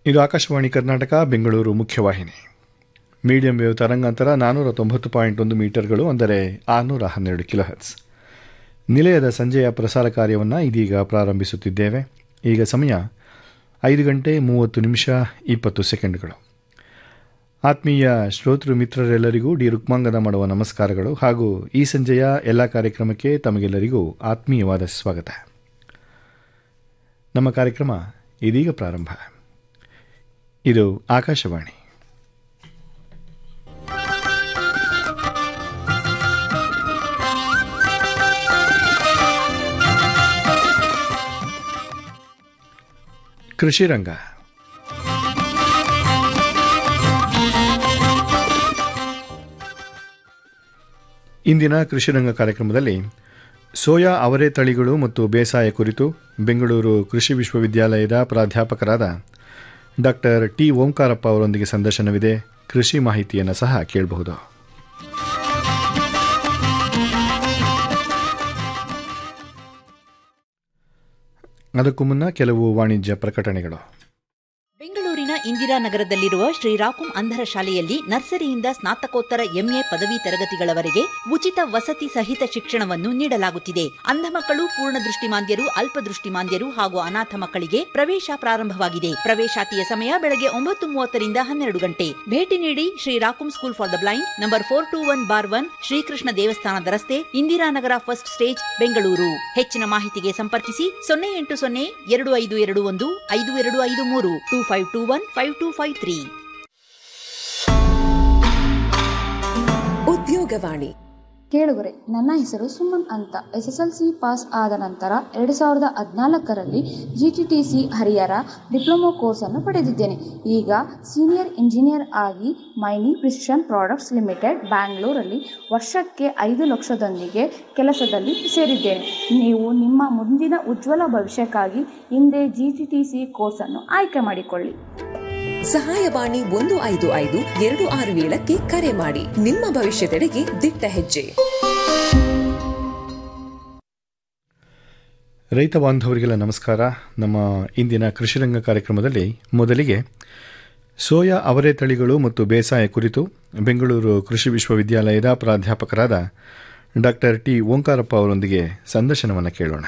ಇದು ಆಕಾಶವಾಣಿ ಕರ್ನಾಟಕ ಬೆಂಗಳೂರು ಮುಖ್ಯವಾಹಿನಿ medium wave ತರಂಗಾಂತರ ನಾನ್ನೂರ ತೊಂಬತ್ತು ಪಾಯಿಂಟ್ ಒಂದು ಮೀಟರ್ಗಳು ಅಂದರೆ ಆರುನೂರ ಹನ್ನೆರಡು ಕಿಲೋಹರ್ಟ್ಸ್ ನಿಲಯದ ಸಂಜೆಯ ಪ್ರಸಾರ ಕಾರ್ಯವನ್ನು ಇದೀಗ ಪ್ರಾರಂಭಿಸುತ್ತಿದ್ದೇವೆ ಈಗ ಸಮಯ ಐದು ಗಂಟೆ ಮೂವತ್ತು ನಿಮಿಷ ಇಪ್ಪತ್ತು ಸೆಕೆಂಡ್ಗಳು ಆತ್ಮೀಯ ಶ್ರೋತೃ ಮಿತ್ರರೆಲ್ಲರಿಗೂ ಡಿ ರುಕ್ಮಾಂಗದ ಮಾಡುವ ನಮಸ್ಕಾರಗಳು ಹಾಗೂ ಈ ಸಂಜೆಯ ಎಲ್ಲ ಕಾರ್ಯಕ್ರಮಕ್ಕೆ ತಮಗೆಲ್ಲರಿಗೂ ಆತ್ಮೀಯವಾದ ಸ್ವಾಗತ ನಮ್ಮ ಕಾರ್ಯಕ್ರಮ ಇದೀಗ ಪ್ರಾರಂಭ ಇದು ಆಕಾಶವಾಣಿ ಕೃಷಿ ರಂಗ ಇಂದಿನ ಕೃಷಿ ರಂಗ ಕಾರ್ಯಕ್ರಮದಲ್ಲಿ ಸೋಯಾ ಅವರೆ ತಳಿಗಳು ಮತ್ತು ಬೇಸಾಯ ಕುರಿತು ಬೆಂಗಳೂರು ಕೃಷಿ ವಿಶ್ವವಿದ್ಯಾಲಯದ ಪ್ರಾಧ್ಯಾಪಕರಾದ ಡಾಕ್ಟರ್ ಟಿ ಓಂಕಾರಪ್ಪ ಅವರೊಂದಿಗೆ ಸಂದರ್ಶನವಿದೆ ಕೃಷಿ ಮಾಹಿತಿಯನ್ನು ಸಹ ಕೇಳಬಹುದು ಅದಕ್ಕೂ ಮುನ್ನ ಕೆಲವು ವಾಣಿಜ್ಯ ಪ್ರಕಟಣೆಗಳು ಬೆಂಗಳೂರಿನ ಇಂದಿರಾನಗರದಲ್ಲಿರುವ ಶ್ರೀರಾಕುಂ ಅಂಧರ ಶಾಲೆಯಲ್ಲಿ ನರ್ಸರಿಯಿಂದ ಸ್ನಾತಕೋತ್ತರ ಎಂಎ ಪದವಿ ತರಗತಿಗಳವರೆಗೆ ಉಚಿತ ವಸತಿ ಸಹಿತ ಶಿಕ್ಷಣವನ್ನು ನೀಡಲಾಗುತ್ತಿದೆ ಅಂಧ ಮಕ್ಕಳು ಪೂರ್ಣ ದೃಷ್ಟಿಮಾಂದ್ಯರು ಅಲ್ಪದೃಷ್ಟಿಮಾಂದ್ಯರು ಹಾಗೂ ಅನಾಥ ಮಕ್ಕಳಿಗೆ ಪ್ರವೇಶ ಪ್ರಾರಂಭವಾಗಿದೆ ಪ್ರವೇಶಾತಿಯ ಸಮಯ ಬೆಳಗ್ಗೆ ಒಂಬತ್ತು ಮೂವತ್ತರಿಂದ ಹನ್ನೆರಡು ಗಂಟೆ ಭೇಟಿ ನೀಡಿ ಶ್ರೀರಾಕುಂ school for the blind number four two one bar one Shrikrishna ದೇವಸ್ಥಾನದ ರಸ್ತೆ ಇಂದಿರಾನಗರ ಫಸ್ಟ್ ಸ್ಟೇಜ್ ಬೆಂಗಳೂರು ಹೆಚ್ಚಿನ ಮಾಹಿತಿಗೆ ಸಂಪರ್ಕಿಸಿ ಸೊನ್ನೆ ಎಂಟು ಸೊನ್ನೆ ಎರಡು ಐದು ಎರಡು ಒಂದು ಐದು ಎರಡು ಐದು ಮೂರು two five two one five two five three ಉದ್ಯೋಗವಾಣಿ ಕೇಳುಗರೆ ನನ್ನ ಹೆಸರು ಸುಮನ್ ಅಂತ S S L C pass ಆದ ನಂತರ ಎರಡು ಸಾವಿರದ ಹದಿನಾಲ್ಕರಲ್ಲಿ G T T C Harihara diploma ಕೋರ್ಸನ್ನು ಪಡೆದಿದ್ದೇನೆ ಈಗ ಸೀನಿಯರ್ ಇಂಜಿನಿಯರ್ ಆಗಿ ಮೈನಿ ಪ್ರಿಸಿಷನ್ ಪ್ರಾಡಕ್ಟ್ಸ್ ಲಿಮಿಟೆಡ್ ಬ್ಯಾಂಗ್ಳೂರಲ್ಲಿ ವರ್ಷಕ್ಕೆ ಐದು ಲಕ್ಷದೊಂದಿಗೆ ಕೆಲಸದಲ್ಲಿ ಸೇರಿದ್ದೇನೆ ನೀವು ನಿಮ್ಮ ಮುಂದಿನ ಉಜ್ವಲ ಭವಿಷ್ಯಕ್ಕಾಗಿ ಹಿಂದೆ ಜಿ ಟಿ ಟಿ ಸಿ ಕೋರ್ಸನ್ನು ಆಯ್ಕೆ ಮಾಡಿಕೊಳ್ಳಿ ಸಹಾಯವಾಣಿ ಒಂದು ಐದು ಐದು ಎರಡು ಆರು ಏಳಕ್ಕೆ ಕರೆ ಮಾಡಿ ನಿಮ್ಮ ಭವಿಷ್ಯದೆಡೆಗೆ ದಿಟ್ಟ ಹೆಜ್ಜೆ ರೈತ ಬಾಂಧವರಿಗೆಲ್ಲ ನಮಸ್ಕಾರ ನಮ್ಮ ಇಂದಿನ ಕೃಷಿರಂಗ ಕಾರ್ಯಕ್ರಮದಲ್ಲಿ ಮೊದಲಿಗೆ ಸೋಯಾ ಅವರೆ ತಳಿಗಳು ಮತ್ತು ಬೇಸಾಯ ಕುರಿತು ಬೆಂಗಳೂರು ಕೃಷಿ ವಿಶ್ವವಿದ್ಯಾಲಯದ ಪ್ರಾಧ್ಯಾಪಕರಾದ ಡಾಕ್ಟರ್ ಟಿ ಓಂಕಾರಪ್ಪ ಅವರೊಂದಿಗೆ ಸಂದರ್ಶನವನ್ನು ಕೇಳೋಣ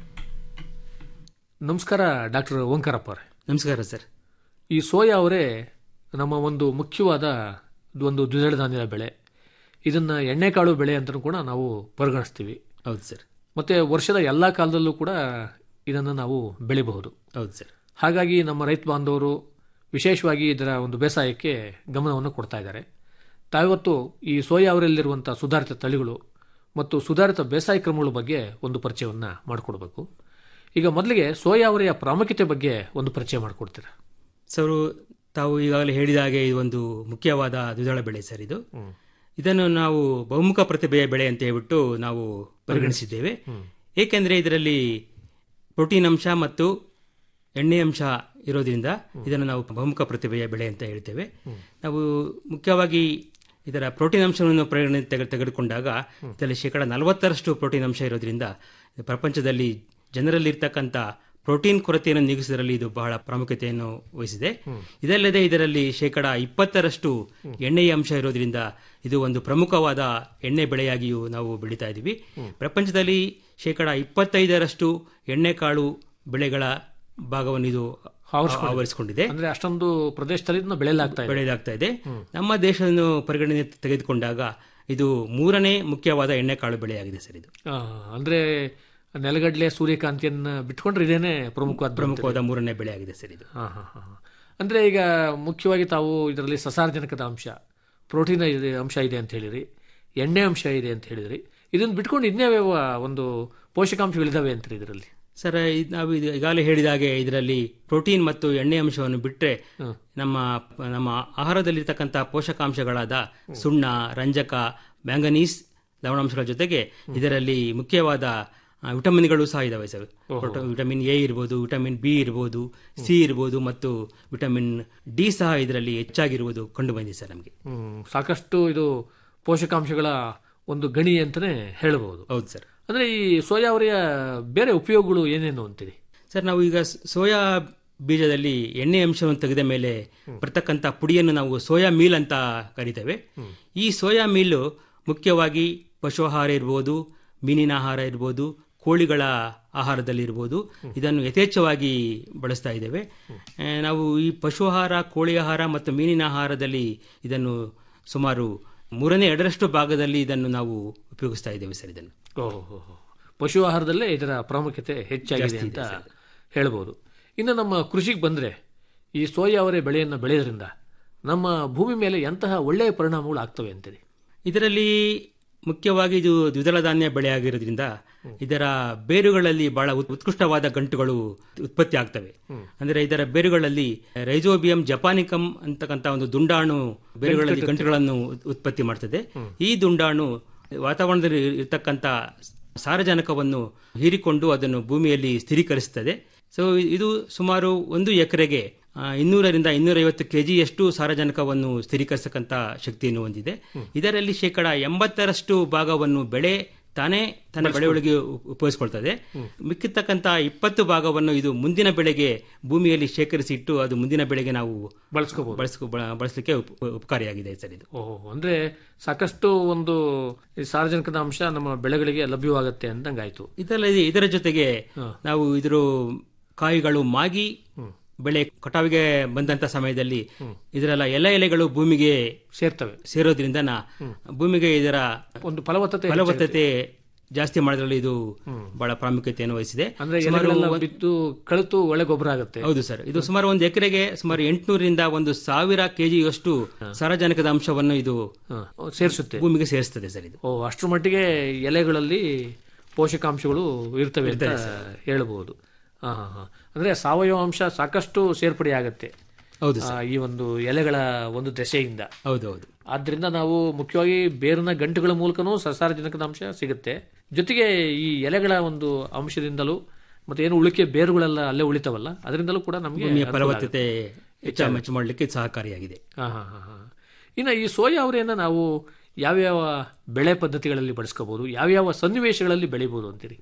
ನಮಸ್ಕಾರ ಡಾಕ್ಟರ್ ಓಂಕಾರಪ್ಪ ಅವರೇ ನಮಸ್ಕಾರ ಸರ್ ಈ ಸೋಯಾ ಅವರೇ ನಮ್ಮ ಒಂದು ಮುಖ್ಯವಾದ ಒಂದು ದ್ವಿದಳ ಧಾನ್ಯದ ಬೆಳೆ ಇದನ್ನು ಎಣ್ಣೆಕಾಳು ಬೆಳೆ ಅಂತಲೂ ಕೂಡ ನಾವು ಪರಿಗಣಿಸ್ತೀವಿ ಹೌದು ಸರ್ ಮತ್ತು ವರ್ಷದ ಎಲ್ಲ ಕಾಲದಲ್ಲೂ ಕೂಡ ಇದನ್ನು ನಾವು ಬೆಳಿಬಹುದು ಹೌದು ಸರ್ ಹಾಗಾಗಿ ನಮ್ಮ ರೈತ ಬಾಂಧವರು ವಿಶೇಷವಾಗಿ ಇದರ ಒಂದು ಬೇಸಾಯಕ್ಕೆ ಗಮನವನ್ನು ಕೊಡ್ತಾ ಇದ್ದಾರೆ ತಾವಿವತ್ತು ಈ ಸೋಯಾ ಅವರಲ್ಲಿರುವಂಥ ಸುಧಾರಿತ ತಳಿಗಳು ಮತ್ತು ಸುಧಾರಿತ ಬೇಸಾಯ ಕ್ರಮಗಳ ಬಗ್ಗೆ ಒಂದು ಪರಿಚಯವನ್ನು ಮಾಡಿಕೊಡ್ಬೇಕು ಈಗ ಮೊದಲಿಗೆ ಸೋಯಾ ಅವರೆಯ ಪ್ರಾಮುಖ್ಯತೆ ಬಗ್ಗೆ ಒಂದು ಪರಿಚಯ ಮಾಡಿಕೊಡ್ತೀರಾ ಸರ್ ತಾವು ಈಗಾಗಲೇ ಹೇಳಿದ ಹಾಗೆ ಇದು ಒಂದು ಮುಖ್ಯವಾದ ದ್ವಿದಳ ಬೆಳೆ ಸರ್ ಇದು ಇದನ್ನು ನಾವು ಬಹುಮುಖ ಪ್ರತಿಭೆಯ ಬೆಳೆ ಅಂತ ಹೇಳ್ಬಿಟ್ಟು ನಾವು ಪರಿಗಣಿಸಿದ್ದೇವೆ ಏಕೆಂದರೆ ಇದರಲ್ಲಿ ಪ್ರೋಟೀನ್ ಅಂಶ ಮತ್ತು ಎಣ್ಣೆ ಅಂಶ ಇರೋದ್ರಿಂದ ಇದನ್ನು ನಾವು ಬಹುಮುಖ ಪ್ರತಿಭೆಯ ಬೆಳೆ ಅಂತ ಹೇಳ್ತೇವೆ ನಾವು ಮುಖ್ಯವಾಗಿ ಇದರ ಪ್ರೋಟೀನ್ ಅಂಶವನ್ನು ಪರಿಗಣನೆ ತೆಗೆ ತೆಗೆದುಕೊಂಡಾಗ ಇದರಲ್ಲಿ ಶೇಕಡ ನಲವತ್ತರಷ್ಟು ಪ್ರೋಟೀನ್ ಅಂಶ ಇರೋದ್ರಿಂದ ಪ್ರಪಂಚದಲ್ಲಿ ಜನರಲ್ಲಿರ್ತಕ್ಕಂಥ ಪ್ರೋಟೀನ್ ಕೊರತೆಯನ್ನು ನೀಗಿಸುವುದರಲ್ಲಿ ಇದು ಬಹಳ ಪ್ರಾಮುಖ್ಯತೆಯನ್ನು ವಹಿಸಿದೆ ಇದಲ್ಲದೆ ಇದರಲ್ಲಿ ಶೇಕಡ ಇಪ್ಪತ್ತರಷ್ಟು ಎಣ್ಣೆಯ ಅಂಶ ಇರೋದ್ರಿಂದ ಇದು ಒಂದು ಪ್ರಮುಖವಾದ ಎಣ್ಣೆ ಬೆಳೆಯಾಗಿಯೂ ನಾವು ಬೆಳೀತಾ ಇದ್ದೀವಿ ಪ್ರಪಂಚದಲ್ಲಿ ಶೇಕಡ ಇಪ್ಪತ್ತೈದರಷ್ಟು ಎಣ್ಣೆಕಾಳು ಬೆಳೆಗಳ ಭಾಗವನ್ನು ಇದು ಆವರಿಸಿಕೊಂಡಿದೆ ಅಂದ್ರೆ ಅಷ್ಟೊಂದು ಪ್ರದೇಶದಲ್ಲಿ ಇದನ್ನ ಬೆಳೆಯಲಾಗ್ತಾ ಇದೆ ಬೆಳೆಯಲಾಗ್ತಾ ಇದೆ ನಮ್ಮ ದೇಶವನ್ನು ಪರಿಗಣನೆ ತೆಗೆದುಕೊಂಡಾಗ ಇದು ಮೂರನೇ ಮುಖ್ಯವಾದ ಎಣ್ಣೆಕಾಳು ಬೆಳೆಯಾಗಿದೆ ಸರ್ ಇದು ಆ, ಅಂದ್ರೆ ನೆಲಗಡಲೆ ಸೂರ್ಯಕಾಂತಿಯನ್ನ ಬಿಟ್ಕೊಂಡ್ರೆ ಇದೇನೆ ಪ್ರಮುಖವಾದ ಪ್ರಮುಖವಾದ ಮೂರನೇ ಬೆಳೆಯಾಗಿದೆ ಸರ್ ಇದು ಹಾ ಹಾ ಹಾ ಅಂದ್ರೆ ಈಗ ಮುಖ್ಯವಾಗಿ ತಾವು ಇದರಲ್ಲಿ ಸಸಾರಜನಕದ ಅಂಶ ಪ್ರೋಟೀನ್ ಇದೆ ಅಂಶ ಇದೆ ಅಂತ ಹೇಳಿರಿ ಎಣ್ಣೆ ಅಂಶ ಇದೆ ಅಂತ ಹೇಳಿದ್ರಿ ಇದನ್ನ ಬಿಟ್ಕೊಂಡು ಇನ್ಯಾವ್ಯಾವ ಒಂದು ಪೋಷಕಾಂಶಗಳಿದಾವೆ ಅಂತೀರಿ ಇದರಲ್ಲಿ ಸರ್ ಇದ್- ನಾವು ಇದು ಈಗಾಗಲೇ ಹೇಳಿದ ಹಾಗೆ ಇದರಲ್ಲಿ ಪ್ರೋಟೀನ್ ಮತ್ತು ಎಣ್ಣೆ ಅಂಶವನ್ನು ಬಿಟ್ಟರೆ ನಮ್ಮ ನಮ್ಮ ಆಹಾರದಲ್ಲಿರ್ತಕ್ಕಂಥ ಪೋಷಕಾಂಶಗಳಾದ ಸುಣ್ಣ ರಂಜಕ ಮ್ಯಾಂಗನೀಸ್ ಲವಣಾಂಶಗಳ ಜೊತೆಗೆ ಇದರಲ್ಲಿ ಮುಖ್ಯವಾದ ಆ, ವಿಟಮಿನ್ಗಳು ಸಹ ಇದಾವೆ ಸರ್ ಪ್ರೊಟ- ವಿಟಮಿನ್ ಎ ಇರ್ಬೋದು ವಿಟಮಿನ್ ಬಿ ಇರ್ಬೋದು ಸಿ ಇರ್ಬೋದು ಮತ್ತು ವಿಟಮಿನ್ ಡಿ ಸಹ ಇದರಲ್ಲಿ ಹೆಚ್ಚಾಗಿರುವುದು ಕಂಡು ಬಂದಿದೆ ಸರ್ ನಮಗೆ ಹ್ಮ್, ಸಾಕಷ್ಟು ಇದು ಪೋಷಕಾಂಶಗಳ ಒಂದು ಗಣಿ ಅಂತಾನೆ ಹೇಳಬಹುದು ಹೌದು ಸರ್ ಅಂದ್ರೆ ಈ ಸೋಯಾ ಅವರಿಯ ಬೇರೆ ಉಪಯೋಗಗಳು ಏನೇನು ಅಂತೀರಿ ಸರ್ ನಾವು ಈಗ ಸ- ಸೋಯಾ ಬೀಜದಲ್ಲಿ ಎಣ್ಣೆ ಅಂಶವನ್ನು ತೆಗೆದ ಮೇಲೆ ಬರ್ತಕ್ಕಂಥ ಪುಡಿಯನ್ನು ನಾವು ಸೋಯಾ ಮೀಲ್ ಅಂತ ಕರಿತೇವೆ ಈ ಸೋಯಾ ಮೀಲು ಮುಖ್ಯವಾಗಿ ಪಶು ಆಹಾರ ಇರ್ಬೋದು ಮೀನಿನ ಆಹಾರ ಇರ್ಬೋದು ಕೋಳಿಗಳ ಆಹಾರದಲ್ಲಿರ್ಬೋದು ಇದನ್ನು ಯಥೇಚ್ಛವಾಗಿ ಬಳಸ್ತಾ ಇದ್ದೇವೆ ಆ, ನಾವು ಈ ಪಶು ಆಹಾರ ಕೋಳಿ ಆಹಾರ ಮತ್ತು ಮೀನಿನ ಆಹಾರದಲ್ಲಿ ಇದನ್ನು ಸುಮಾರು ಮೂರನೇ ಎರಡರಷ್ಟು ಭಾಗದಲ್ಲಿ ಇದನ್ನು ನಾವು ಉಪಯೋಗಿಸ್ತಾ ಇದ್ದೇವೆ ಸರ್ ಇದನ್ನು ಓಹೋ ಪಶು ಆಹಾರದಲ್ಲೇ ಇದರ ಪ್ರಾಮುಖ್ಯತೆ ಹೆಚ್ಚಾಗಿದೆ ಅಂತ ಹೇಳ್ಬೋದು ಇನ್ನು ನಮ್ಮ ಕೃಷಿಗೆ ಬಂದರೆ ಈ ಸೋಯಾ ಅವರೆ ಬೆಳೆಯನ್ನು ಬೆಳೆಯೋದ್ರಿಂದ ನಮ್ಮ ಭೂಮಿ ಮೇಲೆ ಎಂತಹ ಒಳ್ಳೆಯ ಪರಿಣಾಮಗಳು ಆಗ್ತವೆ ಅಂತೀರಿ ಇದರಲ್ಲಿ ಮುಖ್ಯವಾಗಿ ಇದು ದ್ವಿದಳ ಧಾನ್ಯ ಬೆಳೆ ಆಗಿರೋದ್ರಿಂದ ಇದರ ಬೇರುಗಳಲ್ಲಿ ಬಹಳ ಉತ್- ಉತ್ಕೃಷ್ಟವಾದ ಗಂಟುಗಳು ಉತ್ಪತ್ತಿ ಆಗ್ತವೆ ಅಂದ್ರೆ ಇದರ ಬೇರುಗಳಲ್ಲಿ ರೈಜೋಬಿಯಂ ಜಪಾನಿಕಮ್ ಅಂತಕ್ಕಂಥ ಒಂದು ದುಂಡಾಣು ಬೇರುಗಳಲ್ಲಿ ಗಂಟುಗಳನ್ನು ಉತ್- ಉತ್ಪತ್ತಿ ಮಾಡ್ತದೆ ಈ ದುಂಡಾಣು ವಾತಾವರಣದಲ್ಲಿ ಇರತಕ್ಕಂಥ ಸಾರಜನಕವನ್ನು ಹೀರಿಕೊಂಡು ಅದನ್ನು ಭೂಮಿಯಲ್ಲಿ ಸ್ಥಿರೀಕರಿಸುತ್ತದೆ ಸೊ ಇದು ಸುಮಾರು ಒಂದು ಎಕರೆಗೆ ಆ, ಇನ್ನೂರರಿಂದ ಇನ್ನೂರೈವತ್ತು ಕೆಜಿಯಷ್ಟು ಸಾರಜನಕವನ್ನು ಸ್ಥಿರೀಕರಿಸತಕ್ಕಂಥ ಶಕ್ತಿಯನ್ನು ಹೊಂದಿದೆ ಇದರಲ್ಲಿ ಶೇಕಡ ಎಂಬತ್ತರಷ್ಟು ಭಾಗವನ್ನು ಬೆಳೆ ತಾನೇ ತನ್ನ ಬೆಳೆಯೊಳಗೆ ಉ- ಉಪಯೋಗಿಸ್ಕೊಳ್ತದೆ ಮಿಕ್ಕಿರ್ತಕ್ಕಂಥ ಇಪ್ಪತ್ತು ಭಾಗವನ್ನು ಇದು ಮುಂದಿನ ಬೆಳೆಗೆ ಭೂಮಿಯಲ್ಲಿ ಶೇಖರಿಸಿ ಇಟ್ಟು ಅದು ಮುಂದಿನ ಬೆಳೆಗೆ ನಾವು ಬಳಸ್ಕೋಬಹುದು ಬಳಸ್ಕೊ ಬಳ- ಬಳಸಲಿಕ್ಕೆ ಉಪ- ಉಪಕಾರಿಯಾಗಿದೆ ಸರ್ ಇದು ಓಹೋ ಅಂದ್ರೆ ಸಾಕಷ್ಟು ಒಂದು ಈ ಸಾರ್ವಜನಿಕದ ಅಂಶ ನಮ್ಮ ಬೆಳೆಗಳಿಗೆ ಲಭ್ಯವಾಗುತ್ತೆ ಅಂದಂಗಾಯ್ತು ಇದರಲ್ಲಿ ಇದರ ಜೊತೆಗೆ ನಾವು ಇದ್ರ ಕಾಯಿಗಳು ಮಾಗಿ ಬೆಳೆ ಕಟಾವಿಗೆ ಬಂದಂತ ಸಮಯದಲ್ಲಿ ಇದರೆಲ್ಲ ಎಲೆ ಎಲೆಗಳು ಭೂಮಿಗೆ ಸೇರ್ತವೆ ಸೇರೋದ್ರಿಂದ ನಾ- ಭೂಮಿಗೆ ಇದರ ಒಂದು ಫಲವತ್ತತೆ ಫಲವತ್ತತೆ ಜಾಸ್ತಿ ಮಾಡೋದ್ರಲ್ಲಿ ಇದು ಬಹಳ ಪ್ರಾಮುಖ್ಯತೆಯನ್ನು ವಹಿಸಿದೆ ಅಂದ್ರೆ ಸುಮಾರು ಎಲೆಗಳೆಲ್ಲ ಒಂದ್- ಬಿದ್ದು ಕಳಿತು ಒಳ್ಳೆ ಗೊಬ್ಬರ ಆಗುತ್ತೆ ಹೌದು ಸರ್ ಇದು ಸುಮಾರು ಒಂದು ಎಕರೆಗೆ ಸುಮಾರು ಎಂಟುನೂರಿಂದ ಒಂದು ಸಾವಿರ ಕೆಜಿಯಷ್ಟು ಸಾರಜನಕದ ಅಂಶವನ್ನು ಇದು ಹ, ಸೇರಿಸುತ್ತೆ ಭೂಮಿಗೆ ಸೇರಿಸ್ತದೆ ಸರ್ ಇದು ಓ ಅಷ್ಟರ ಮಟ್ಟಿಗೆ ಎಲೆಗಳಲ್ಲಿ ಪೋಷಕಾಂಶಗಳು ಇರ್ತವೆ ಅಂತ ಹೇಳ್ಬೋದು ಹಾ ಹಾ ಹಾ ಅಂದ್ರೆ ಸಾವಯವ ಅಂಶ ಸಾಕಷ್ಟು ಸೇರ್ಪಡೆ ಆಗತ್ತೆ ಹೌದು ಆ, ಈ ಒಂದು ಎಲೆಗಳ ಒಂದು ದೆಸೆಯಿಂದ ಹೌದು ಹೌದು ಆದ್ರಿಂದ ನಾವು ಮುಖ್ಯವಾಗಿ ಬೇರಿನ ಗಂಟುಗಳ ಮೂಲಕನೂ ಸಸಾರಜನಕದ ಅಂಶ ಸಿಗುತ್ತೆ ಜೊತೆಗೆ ಈ ಎಲೆಗಳ ಒಂದು ಅಂಶದಿಂದಲೂ ಮತ್ತೆ ಏನು ಉಳಿಕೆ ಬೇರುಗಳೆಲ್ಲ ಅಲ್ಲೇ ಉಳಿತಾವಲ್ಲ ಅದರಿಂದಲೂ ಕೂಡ ನಮಗೆ ಭೂಮಿಯ ಫಲವತ್ತತೆ ಹೆಚ್ಚು ಹೆಚ್ಚು ಮಾಡಲಿಕ್ಕೆ ಸಹಕಾರಿಯಾಗಿದೆ ಹಾ ಹಾ ಹಾ ಹಾ ಇನ್ನು ಈ ಸೋಯಾ ಅವರೆಯನ್ನ ನಾವು ಯಾವ್ಯಾವ ಬೆಳೆ ಪದ್ಧತಿಗಳಲ್ಲಿ ಬಳಸ್ಕೋಬಹುದು ಯಾವ್ಯಾವ ಸನ್ನಿವೇಶಗಳಲ್ಲಿ ಬೆಳಿಬಹುದು ಅಂತೀರಿ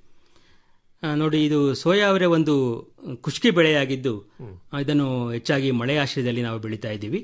ಆ, ನೋಡಿ ಇದು ಸೋಯಾ ಅವರೇ ಒಂದು ಕುಷ್ಕಿ ಬೆಳೆಯಾಗಿದ್ದು ಆ, ಇದನ್ನು ಹೆಚ್ಚಾಗಿ ಮಳೆ ಆಶ್ರಯದಲ್ಲಿ ನಾವು ಬೆಳೀತಾ ಇದ್ದೀವಿ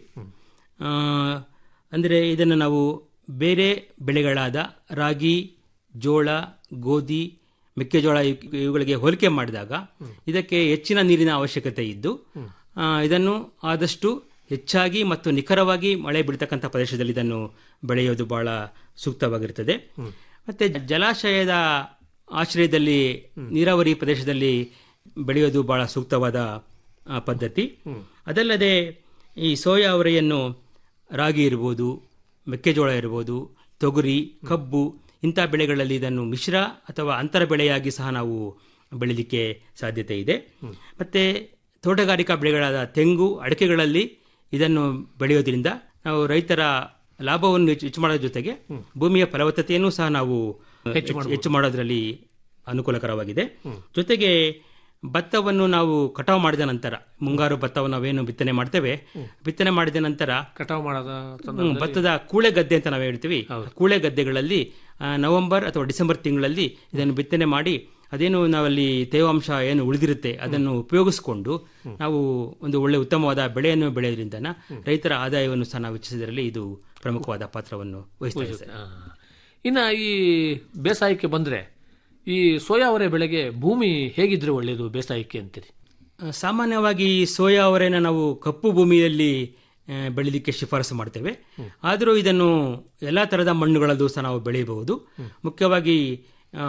ಆ, ಅಂದರೆ ಇದನ್ನು ನಾವು ಬೇರೆ ಬೆಳೆಗಳಾದ ರಾಗಿ ಜೋಳ ಗೋಧಿ ಮೆಕ್ಕೆಜೋಳ ಇವ್- ಇವುಗಳಿಗೆ ಹೋಲಿಕೆ ಮಾಡಿದಾಗ ಇದಕ್ಕೆ ಹೆಚ್ಚಿನ ನೀರಿನ ಅವಶ್ಯಕತೆ ಇದ್ದು ಆ, ಇದನ್ನು ಆದಷ್ಟು ಹೆಚ್ಚಾಗಿ ಮತ್ತು ನಿಖರವಾಗಿ ಮಳೆ ಬೀಳ್ತಕ್ಕಂಥ ಪ್ರದೇಶದಲ್ಲಿ ಇದನ್ನು ಬೆಳೆಯೋದು ಬಹಳ ಸೂಕ್ತವಾಗಿರುತ್ತದೆ ಮತ್ತೆ ಜಲಾಶಯದ ಆಶ್ರಯದಲ್ಲಿ ನೀರಾವರಿ ಪ್ರದೇಶದಲ್ಲಿ ಬೆಳೆಯೋದು ಬಹಳ ಸೂಕ್ತವಾದ ಆ, ಪದ್ಧತಿ ಅದಲ್ಲದೆ ಈ ಸೋಯಾ ಅವರೆಯನ್ನು ರಾಗಿ ಇರ್ಬೋದು ಮೆಕ್ಕೆಜೋಳ ಇರ್ಬೋದು ತೊಗರಿ ಕಬ್ಬು ಇಂಥ ಬೆಳೆಗಳಲ್ಲಿ ಇದನ್ನು ಮಿಶ್ರ ಅಥವಾ ಅಂತರ ಬೆಳೆಯಾಗಿ ಸಹ ನಾವು ಬೆಳೀಲಿಕ್ಕೆ ಸಾಧ್ಯತೆ ಇದೆ ಮತ್ತೆ ತೋಟಗಾರಿಕಾ ಬೆಳೆಗಳಾದ ತೆಂಗು ಅಡಿಕೆಗಳಲ್ಲಿ ಇದನ್ನು ಬೆಳೆಯೋದ್ರಿಂದ ನಾವು ರೈತರ ಲಾಭವನ್ನು ಹೆಚ್ಚು ಹೆಚ್ಚು ಮಾಡೋದ್ರ ಜೊತೆಗೆ ಭೂಮಿಯ ಫಲವತ್ತತೆಯನ್ನು ಸಹ ನಾವು ಹೆಚ್ಚು ಮಾಡೋದ್ರಲ್ಲಿ ಅನುಕೂಲಕರವಾಗಿದೆ ಜೊತೆಗೆ ಭತ್ತವನ್ನು ನಾವು ಕಟಾವು ಮಾಡಿದ ನಂತರ ಮುಂಗಾರು ಭತ್ತವನ್ನು ನಾವೇನು ಬಿತ್ತನೆ ಮಾಡ್ತೇವೆ ಬಿತ್ತನೆ ಮಾಡಿದ ನಂತರ ಕಟಾವು ಮಾಡದ ಹ್ಮ್, ಭತ್ತದ ಕೂಳೆ ಗದ್ದೆ ಅಂತ ನಾವು ಹೇಳ್ತೀವಿ ಕೂಳೆ ಗದ್ದೆಗಳಲ್ಲಿ ಆ, ನವೆಂಬರ್ ಅಥವಾ ಡಿಸೆಂಬರ್ ತಿಂಗಳಲ್ಲಿ ಇದನ್ನು ಬಿತ್ತನೆ ಮಾಡಿ ಅದೇನು ನಾವಲ್ಲಿ ತೇವಾಂಶ ಏನು ಉಳಿದಿರುತ್ತೆ ಅದನ್ನು ಉಪಯೋಗಿಸಿಕೊಂಡು ನಾವು ಒಂದು ಒಳ್ಳೆ ಉತ್ತಮವಾದ ಬೆಳೆಯನ್ನು ಬೆಳೆಯೋದ್ರಿಂದ ರೈತರ ಆದಾಯವನ್ನು ಸಹ ನಾವು ಹೆಚ್ಚಿಸಿದರಲ್ಲಿ ಇದು ಪ್ರಮುಖವಾದ ಪಾತ್ರವನ್ನು ವಹಿಸ್ತದೆ ಸರ್. ಆ. ಇನ್ನ ಈ ಬೇಸಾಯಕ್ಕೆ ಬಂದ್ರೆ ಈ ಸೋಯಾ ಅವರೆ ಬೆಳೆಗೆ ಭೂಮಿ ಹೇಗಿದ್ರೆ ಒಳ್ಳೆಯದು ಬೇಸಾಯಕ್ಕೆ ಅಂತೀರಿ ಆ, ಸಾಮಾನ್ಯವಾಗಿ ಸೋಯಾ ಅವರೆನ ನಾವು ಕಪ್ಪು ಭೂಮಿಯಲ್ಲಿ ಆ, ಬೆಳಿಲಿಕ್ಕೆ ಶಿಫಾರಸು ಮಾಡ್ತೇವೆ ಆದರೂ ಇದನ್ನು ಎಲ್ಲ ಥರದ ಮಣ್ಣುಗಳಲ್ಲೂ ಸಹ ನಾವು ಬೆಳೆಯಬಹುದು ಮುಖ್ಯವಾಗಿ ಆ,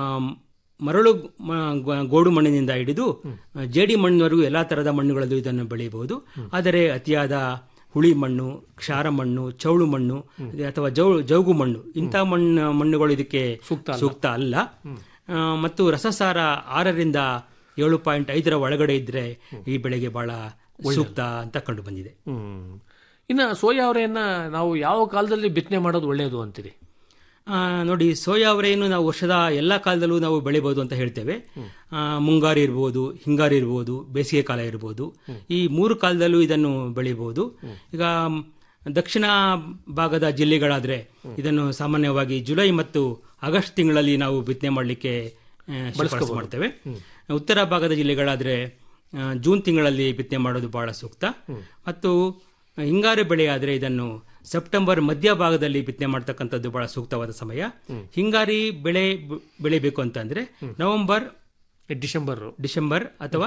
ಮರಳು ಮ- ಗೋ- ಗೋಡು ಮಣ್ಣಿನಿಂದ ಹಿಡಿದು ಆ, ಜೇಡಿ ಮಣ್ಣಿನವರೆಗೂ ಎಲ್ಲ ಥರದ ಮಣ್ಣುಗಳಲ್ಲೂ ಇದನ್ನು ಬೆಳೆಯಬಹುದು ಆದರೆ ಅತಿಯಾದ ಹುಳಿ ಮಣ್ಣು ಕ್ಷಾರ ಮಣ್ಣು ಚೌಳು ಮಣ್ಣು ಅಥವಾ ಜೌ ಜೌಗು ಮಣ್ಣು ಇಂಥ ಮಣ್ಣು ಮಣ್ಣುಗಳು ಇದಕ್ಕೆ ಸೂಕ್ತ ಅಲ್ಲ ಆ, ಮತ್ತು ರಸಸಾರ ಆರರಿಂದ ಏಳು ಪಾಯಿಂಟ್ ಐದರ ಒಳಗಡೆ ಇದ್ರೆ ಈ ಬೆಳೆಗೆ ಬಹಳ ಸೂಕ್ತ ಅಂತ ಕಂಡು ಬಂದಿದೆ ಹ್ಮ್ ಇನ್ನ ಸೋಯಾ ಅವರೆಯನ್ನ ನಾವು ಯಾವ ಕಾಲದಲ್ಲಿ ಬಿತ್ತನೆ ಮಾಡೋದು ಒಳ್ಳೆಯದು ಅಂತೀರಿ ಆ, ನೋಡಿ ಸೋಯಾ ಅವರೆಯನ್ನು ನಾವು ವರ್ಷದ ಎಲ್ಲ ಕಾಲದಲ್ಲೂ ನಾವು ಬೆಳಿಬಹುದು ಅಂತ ಹೇಳ್ತೇವೆ ಆ, ಮುಂಗಾರು ಇರ್ಬೋದು ಹಿಂಗಾರು ಇರ್ಬೋದು ಬೇಸಿಗೆ ಕಾಲ ಇರ್ಬೋದು ಈ ಮೂರು ಕಾಲದಲ್ಲೂ ಇದನ್ನು ಬೆಳಿಬಹುದು ಈಗ ಮ್, ದಕ್ಷಿಣ ಭಾಗದ ಜಿಲ್ಲೆಗಳಾದ್ರೆ ಇದನ್ನು ಸಾಮಾನ್ಯವಾಗಿ ಜುಲೈ ಮತ್ತು ಆಗಸ್ಟ್ ತಿಂಗಳಲ್ಲಿ ನಾವು ಬಿತ್ತನೆ ಮಾಡಲಿಕ್ಕೆ ಶಿಫಾರಸು ಮಾಡ್ತೇವೆ ಉತ್ತರ ಭಾಗದ ಜಿಲ್ಲೆಗಳಾದ್ರೆ ಆ, ಜೂನ್ ತಿಂಗಳಲ್ಲಿ ಬಿತ್ತನೆ ಮಾಡೋದು ಬಹಳ ಸೂಕ್ತ ಮತ್ತು ಹಿಂಗಾರು ಬೆಳೆ ಆದರೆ ಇದನ್ನು ಸೆಪ್ಟೆಂಬರ್ ಮಧ್ಯಭಾಗದಲ್ಲಿ ಬಿತ್ತನೆ ಮಾಡ್ತಕ್ಕಂಥದ್ದು ಬಹಳ ಸೂಕ್ತವಾದ ಸಮಯ ಹಿಂಗಾರಿ ಬೆಳೆ ಬ- ಬೆಳಿಬೇಕು ಅಂತಂದ್ರೆ ನವೆಂಬರ್ ಡಿಸೆಂಬರ್ ಡಿಸೆಂಬರ್ ಅಥವಾ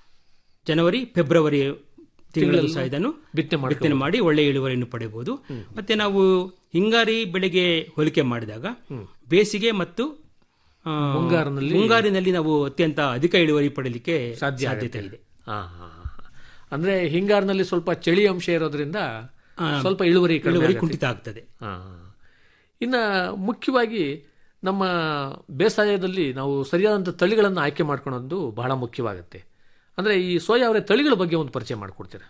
ಜನವರಿ ಫೆಬ್ರವರಿ ತಿಂಗಳಲ್ಲೂ ಸಹ ಇದನ್ನು ಬಿತ್ತನೆ ಮಾಡ್ಕೊಬೋದು. ಬಿತ್ತನೆ ಮಾಡಿ ಒಳ್ಳೆ ಇಳುವರಿಯನ್ನು ಪಡೆಯಬಹುದು ಮತ್ತೆ ನಾವು ಹಿಂಗಾರಿ ಬೆಳೆಗೆ ಹೋಲಿಕೆ ಮಾಡಿದಾಗ ಬೇಸಿಗೆ ಮತ್ತು ಆ, ಮುಂಗಾರಿನಲ್ಲಿ- ಮುಂಗಾರಿನಲ್ಲಿ ನಾವು ಅತ್ಯಂತ ಅಧಿಕ ಇಳುವರಿ ಪಡೆಯಲಿಕ್ಕೆ ಸಾಧ್ಯ ಸಾಧ್ಯತೆ ಆಗುತ್ತೆ. ಇದೆ ಹಾ, ಹಾ, ಹಾ. ಅಂದ್ರೆ ಹಿಂಗಾರಿನಲ್ಲಿ ಸ್ವಲ್ಪ ಚಳಿ ಅಂಶ ಇರೋದ್ರಿಂದ ಸ್ವಲ್ಪ ಇಳುವರಿ ಕಡಿಮೆ ಇಳುವರಿ ಆಗತ್ತೆ. ಕುಂಠಿತ ಆಗ್ತದೆ ಹಾ, ಹಾ. ಇನ್ನ ಮುಖ್ಯವಾಗಿ ನಮ್ಮ ಬೇಸಾಯದಲ್ಲಿ ನಾವು ಸರಿಯಾದಂಥ ತಳಿಗಳನ್ನು ಆಯ್ಕೆ ಮಾಡ್ಕೊಳ್ಳೋದು ಬಹಳ ಮುಖ್ಯವಾಗುತ್ತೆ ಅಂದ್ರೆ ಈ ಸೋಯಾ ಅವರ ತಳಿಗಳ ಬಗ್ಗೆ ಒಂದು ಪರಿಚಯ ಮಾಡಿಕೊಡ್ತೀರಾ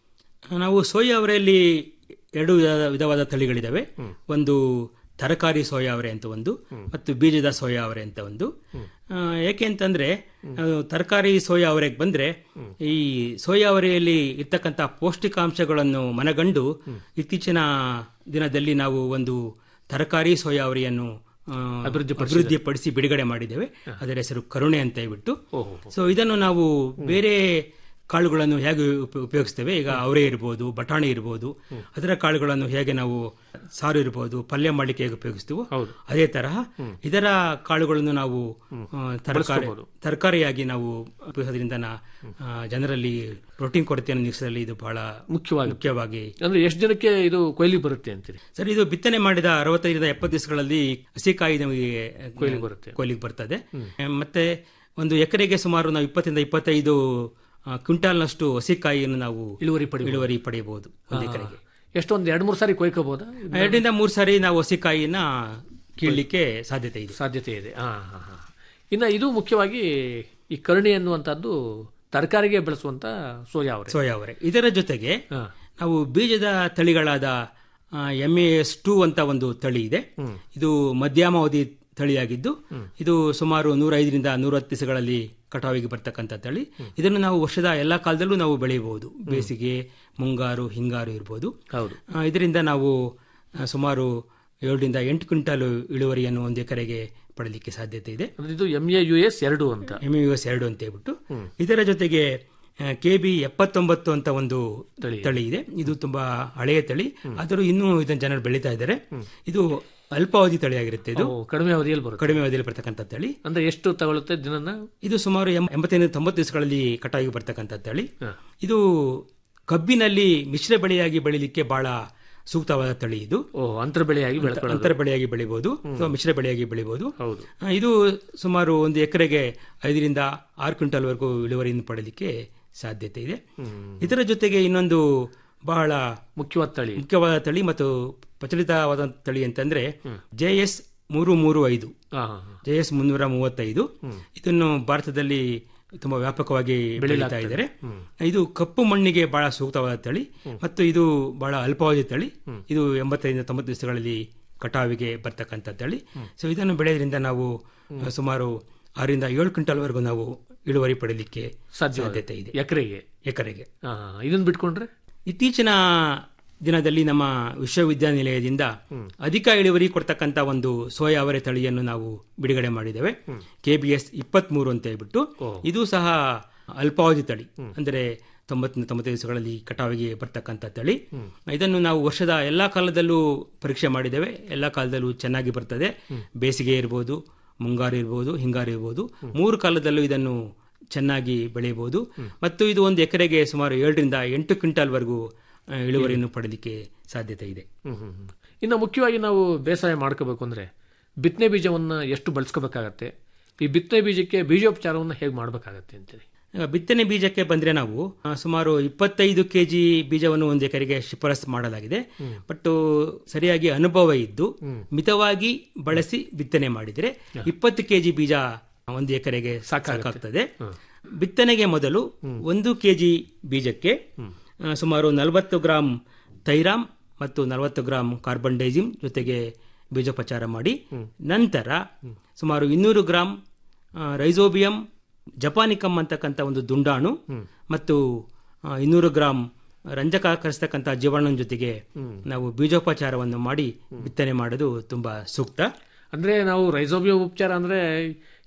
ನಾವು ಸೋಯಾ ಅವರೆಯಲ್ಲಿ ಎರಡು ವಿಧ- ವಿಧವಾದ ತಳಿಗಳಿದಾವೆ ಒಂದು ತರಕಾರಿ ಸೋಯಾ ಅವರೆ ಅಂತ ಒಂದು ಮತ್ತು ಬೀಜದ ಸೋಯಾ ಅವರೆ ಅಂತ ಒಂದು ಆ, ಏಕೆ ಅಂತಂದ್ರೆ ಆ, ತರಕಾರಿ ಸೋಯಾ ಅವರೆಗೆ ಬಂದ್ರೆ ಈ ಸೋಯಾ ಅವರೆಯಲ್ಲಿ ಇರ್ತಕ್ಕಂಥ ಪೌಷ್ಟಿಕಾಂಶಗಳನ್ನು ಮನಗಂಡು ಇತ್ತೀಚಿನ ದಿನದಲ್ಲಿ ನಾವು ಒಂದು ತರಕಾರಿ ಸೋಯಾ ಅವರೆಯನ್ನು ಆ, ಅಭಿವೃದ್ಧಿಪಡಿಸಿ ಬಿಡುಗಡೆ ಮಾಡಿದ್ದೇವೆ ಅದರ ಹೆಸರು ಕರುಣೆ ಅಂತ ಹೇಳ್ಬಿಟ್ಟು ಸೊ ಇದನ್ನು ನಾವು ಬೇರೆ ಕಾಳುಗಳನ್ನು ಹೇಗೆ ಉಪ- ಉಪಯೋಗಿಸ್ತೇವೆ ಈಗ ಅವರೇ ಇರ್ಬೋದು ಬಟಾಣಿ ಇರ್ಬೋದು ಅದರ ಕಾಳುಗಳನ್ನು ಹೇಗೆ ನಾವು ಸಾರು ಇರ್ಬೋದು ಪಲ್ಯ ಮಾಡಲಿಕ್ಕೆ ಹೇಗೆ ಉಪಯೋಗಿಸ್ತೀವೋ ಅದೇ ತರಹ ಇದರ ಕಾಳುಗಳನ್ನು ನಾವು ಆ, ತರಕಾರಿ ತರಕಾರಿಯಾಗಿ ನಾವು ಉಪಯೋಗಿಸೋದ್ರಿಂದ ನಾ- ಆ, ಜನರಲ್ಲಿ ಪ್ರೋಟೀನ್ ಕೊರತೆಯನ್ನು ನೀಗಿಸಲು ಇದು ಬಹಳ ಮುಖ್ಯವಾಗಿ ಮುಖ್ಯವಾಗಿ ಅಂದ್ರೆ ಎಷ್ಟು ಜನಕ್ಕೆ ಇದು ಕೊಯ್ಲಿ ಬರುತ್ತೆ ಅಂತೀರಿ ಸರ್ ಇದು ಬಿತ್ತನೆ ಮಾಡಿದ ಅರವತ್ತೈದರಿಂದ ಎಪ್ಪತ್ತು ದಿವಸಗಳಲ್ಲಿ ಹಸಿಕಾಯಿ ನಮಗೆ ಕೊಯ್ಲಿಗೆ ಬರುತ್ತೆ. ಕೊಯ್ಲಿಗೆ ಬರ್ತದೆ ಮತ್ತೆ ಒಂದು ಎಕರೆಗೆ ಸುಮಾರು ನಾವು ಇಪ್ಪತ್ತರಿಂದ ಇಪ್ಪತ್ತೈದು ಆ, ಕ್ವಿಂಟಾಲ್ನಷ್ಟು ಹಸಿಕಾಯಿಯನ್ನು ನಾವು ಇಳುವರಿ ಪಡಿ ಇಳುವರಿ ಪಡೆಯಬಹುದು ಒಂದು ಎಕರೆಗೆ ಎಷ್ಟೊಂದು ಎರಡು ಮೂರು ಸಾರಿ ಕೊಯ್ಕೋಬಹುದಾ ಎರಡರಿಂದ ಮೂರು ಸಾರಿ ನಾವು ಹಸಿಕಾಯಿನ ಕೀಳಲಿಕ್ಕೆ ಸಾಧ್ಯತೆ ಇದೆ ಸಾಧ್ಯತೆ ಇದೆ ಹಾ ಹಾ ಹಾ ಇನ್ನು ಇದು ಮುಖ್ಯವಾಗಿ ಈ ಕರುಣೆ ಅನ್ನುವಂಥದ್ದು ತರಕಾರಿಗೆ ಬೆಳೆಸುವಂತ ಸೋಯಾ ಅವರೆ ಸೋಯಾ ಅವರೆ ಇದರ ಜೊತೆಗೆ ಹಾ. ನಾವು ಬೀಜದ ತಳಿಗಳಾದ ಎಂ ಎಸ್ ಟೂ ಅಂತ ಒಂದು ತಳಿ ಇದೆ ಇದು ಮಧ್ಯಮಾವಧಿ ತಳಿಯಾಗಿದ್ದು ಇದು ಸುಮಾರು ನೂರೈದರಿಂದ ನೂರತ್ತು ದಿವಸಗಳಲ್ಲಿ ಕಟಾವಿಗೆ ಬರ್ತಕ್ಕಂಥ ತಳಿ ಇದನ್ನು ನಾವು ವರ್ಷದ ಎಲ್ಲಾ ಕಾಲದಲ್ಲೂ ನಾವು ಬೆಳೆಯಬಹುದು ಬೇಸಿಗೆ ಮುಂಗಾರು ಹಿಂಗಾರು ಇರ್ಬೋದು ಹೌದು ಆ, ಇದರಿಂದ ನಾವು ಆ, ಸುಮಾರು ಏಳರಿಂದ ಎಂಟು ಕ್ವಿಂಟಾಲ್ ಇಳುವರಿಯನ್ನು ಒಂದು ಎಕರೆಗೆ ಪಡಲಿಕ್ಕೆ ಸಾಧ್ಯತೆ ಇದೆ ಅಂದ್ರೆ ಇದು ಎಂ ಎ ಯು ಎಸ್ ಎರಡು ಅಂತ ಎಂ ಯು ಎಸ್ ಎರಡು ಅಂತ ಹೇಳ್ಬಿಟ್ಟು ಇದರ ಜೊತೆಗೆ ಕೆ ಬಿ ಎಪ್ಪತ್ತೊಂಬತ್ತು ಅಂತ ಒಂದು ತಳಿ ಇದೆ ಇದು ತುಂಬಾ ಹಳೆಯ ತಳಿ ಆದರೂ ಇನ್ನೂ ಇದನ್ನು ಜನರು ಬೆಳೀತಾ ಇದ್ದಾರೆ ಇದು ಅಲ್ಪಾವಧಿ ತಳಿಯಾಗಿರುತ್ತೆ ಇದು ಓ, ಕಡಿಮೆ ಅವಧಿಯಲ್ಲಿ ಬರುತ್ತೆ ಕಡಿಮೆ ಅವಧಿಯಲ್ಲಿ ಬರ್ತಕ್ಕಂಥ ತಳಿ ಅಂದ್ರೆ ಎಷ್ಟು ತಗೊಳುತ್ತೆ ದಿನನ ಇದು ಸುಮಾರು ಎಂ- ಎಂಬತ್ತೈದು ತೊಂಬತ್ತು ದಿವಸಗಳಲ್ಲಿ ಕಟಾವಿಗೆ ಬರ್ತಕ್ಕಂಥ ತಳಿ ಇದು ಕಬ್ಬಿನಲ್ಲಿ ಮಿಶ್ರ ಬೆಳೆಯಾಗಿ ಬೆಳಿಲಿಕ್ಕೆ ಬಹಳ ಸೂಕ್ತವಾದ ತಳಿ ಇದು ಓ ಅಂತರ ಬೆಳೆಯಾಗಿ ಬೆಳ್ಕೊಳ್ಳೋದು ಅಂತರ ಬೆಳೆಯಾಗಿ ಬೆಳಿಬಹುದು ಅಥವಾ ಮಿಶ್ರ ಬೆಳೆಯಾಗಿ ಬೆಳಿಬಹುದು ಹೌದು ಆ, ಇದು ಸುಮಾರು ಒಂದು ಎಕರೆಗೆ ಐದರಿಂದ ಆರು ಕ್ವಿಂಟಲ್ ವರೆಗೂ ಇಳುವರಿಯನ್ನು ಪಡೆಯಲಿಕ್ಕೆ ಸಾಧ್ಯತೆ ಇದೆ ಇದರ ಜೊತೆಗೆ ಇನ್ನೊಂದು ಬಹಳ ಮುಖ್ಯವಾದ ತಳಿ ಮುಖ್ಯವಾದ ತಳಿ ಮತ್ತು ಪ್ರಚಲಿತವಾದ ತಳಿ ಅಂತಂದ್ರೆ ಜೆ ಎಸ್ ಮೂರು ಮೂರು ಐದು ಹಾ ಹಾ ಹಾ. ಜೆ ಎಸ್ ಮುನ್ನೂರ ಮೂವತ್ತೈದು ಇದನ್ನು ಭಾರತದಲ್ಲಿ ತುಂಬಾ ವ್ಯಾಪಕವಾಗಿ ಬೆಳೀತಾ ಇದ್ದಾರೆ ಇದು ಕಪ್ಪು ಮಣ್ಣಿಗೆ ಬಹಳ ಸೂಕ್ತವಾದ ತಳಿ ಮತ್ತು ಇದು ಬಹಳ ಅಲ್ಪಾವಧಿ ತಳಿ ಇದು ಎಂಬತ್ತೈದರಿಂದ ತೊಂಬತ್ತು ದಿವಸಗಳಲ್ಲಿ ಕಟಾವಿಗೆ ಬರ್ತಕ್ಕಂಥ ತಳಿ ಸೊ ಇದನ್ನು ಬೆಳೆಯೋದ್ರಿಂದ ನಾವು ಸುಮಾರು ಆರರಿಂದ ಏಳು ಕ್ವಿಂಟಲ್ ವರೆಗೂ ನಾವು ಇಳುವರಿ ಪಡೆಯಲಿಕ್ಕೆ ಸಾಧ್ಯ ಸಾಧ್ಯತೆ ಇದೆ ಎಕರೆಗೆ ಎಕರೆಗೆ ಹಾ ಹಾ. ಇದನ್ನ ಬಿಟ್ಕೊಂಡ್ರೆ ಇತ್ತೀಚಿನ ದಿನದಲ್ಲಿ ನಮ್ಮ ವಿಶ್ವವಿದ್ಯಾನಿಲಯದಿಂದ ಅಧಿಕ ಇಳುವರಿ ಕೊಡ್ತಕ್ಕಂಥ ಒಂದು ಸೋಯಾ ಅವರೆ ತಳಿಯನ್ನು ನಾವು ಬಿಡುಗಡೆ ಮಾಡಿದ್ದೇವೆ ಕೆ ಬಿ ಎಸ್ ಇಪ್ಪತ್ಮೂರು ಅಂತ ಹೇಳ್ಬಿಟ್ಟು ಇದು ಸಹ ಅಲ್ಪಾವಧಿ ತಳಿ ಅಂದರೆ ತೊಂಬತ್ತು ತೊಂಬತ್ತೈದು ದಿವಸಗಳಲ್ಲಿ ಕಟಾವಿಗೆ ಬರ್ತಕ್ಕಂಥ ತಳಿ ಇದನ್ನು ನಾವು ವರ್ಷದ ಎಲ್ಲಾ ಕಾಲದಲ್ಲೂ ಪರೀಕ್ಷೆ ಮಾಡಿದ್ದೇವೆ ಎಲ್ಲಾ ಕಾಲದಲ್ಲೂ ಚೆನ್ನಾಗಿ ಬರ್ತದೆ ಬೇಸಿಗೆ ಇರ್ಬೋದು ಮುಂಗಾರು ಇರ್ಬೋದು ಹಿಂಗಾರು ಇರ್ಬೋದು ಮೂರು ಕಾಲದಲ್ಲೂ ಇದನ್ನು ಚೆನ್ನಾಗಿ ಬೆಳೆಯಬಹುದು ಮತ್ತು ಇದು ಒಂದು ಎಕರೆಗೆ ಸುಮಾರು ಏಳರಿಂದ ಎಂಟು ಕ್ವಿಂಟಾಲ್ ವರೆಗೂ ಆ, ಇಳುವರಿಯನ್ನು ಪಡೆಯಲಿಕ್ಕೆ ಸಾಧ್ಯತೆ ಇದೆ ಹ್ಮ್ ಹ್ಮ್ ಹ್ಮ್. ಇನ್ನು ಮುಖ್ಯವಾಗಿ ನಾವು ಬೇಸಾಯ ಮಾಡ್ಕೋಬೇಕು ಅಂದ್ರೆ ಬಿತ್ತನೆ ಬೀಜವನ್ನ ಎಷ್ಟು ಬಳಸ್ಕೋಬೇಕಾಗತ್ತೆ ಈ ಬಿತ್ತನೆ ಬೀಜಕ್ಕೆ ಬೀಜೋಪಚಾರವನ್ನು ಹೇಗೆ ಮಾಡಬೇಕಾಗತ್ತೆ ಅಂತೇಳಿ ಈಗ ಬಿತ್ತನೆ ಬೀಜಕ್ಕೆ ಬಂದ್ರೆ ನಾವು ಆ, ಸುಮಾರು ಇಪ್ಪತ್ತೈದು ಕೆಜಿ ಬೀಜವನ್ನು ಒಂದು ಎಕರೆಗೆ ಶಿಫಾರಸ್ ಮಾಡಲಾಗಿದೆ ಬಟ್ ಸರಿಯಾಗಿ ಅನುಭವ ಇದ್ದು ಮಿತವಾಗಿ ಬಳಸಿ ಬಿತ್ತನೆ ಮಾಡಿದರೆ ಇಪ್ಪತ್ತು ಕೆಜಿ ಬೀಜ ಒಂದು ಎಕರೆಗೆ ಸಾಕಾಗ್ತದೆ ಬಿತ್ತನೆಗೆ ಮೊದಲು ಒಂದು ಕೆಜಿ ಬೀಜಕ್ಕೆ ಆ, ಸುಮಾರು ನಲವತ್ತು ಗ್ರಾಂ ಥೈರಾಮ್ ಮತ್ತು ನಲವತ್ತು ಗ್ರಾಂ ಕಾರ್ಬನ್ ಡೈಸಿಮ್ ಜೊತೆಗೆ ಬೀಜೋಪಚಾರ ಮಾಡಿ ನಂತರ ಸುಮಾರು ಇನ್ನೂರು ಗ್ರಾಂ ಆ, ರೈಸೋಬಿಯಂ ಜಪಾನಿಕಮ್ ಅಂತಕ್ಕಂಥ ಒಂದು ದುಂಡಾಣು ಮತ್ತು ಆ, ಇನ್ನೂರು ಗ್ರಾಂ ರಂಜಕ ಕರೆಸ್ತಕ್ಕಂಥ ಜೀವಾಣುವಿನ ಜೊತೆಗೆ ನಾವು ಬೀಜೋಪಚಾರವನ್ನು ಮಾಡಿ ಬಿತ್ತನೆ ಮಾಡೋದು ತುಂಬಾ ಸೂಕ್ತ ಅಂದ್ರೆ ನಾವು ರೈಸೋಬಿಯ ಉಪಚಾರ ಅಂದ್ರೆ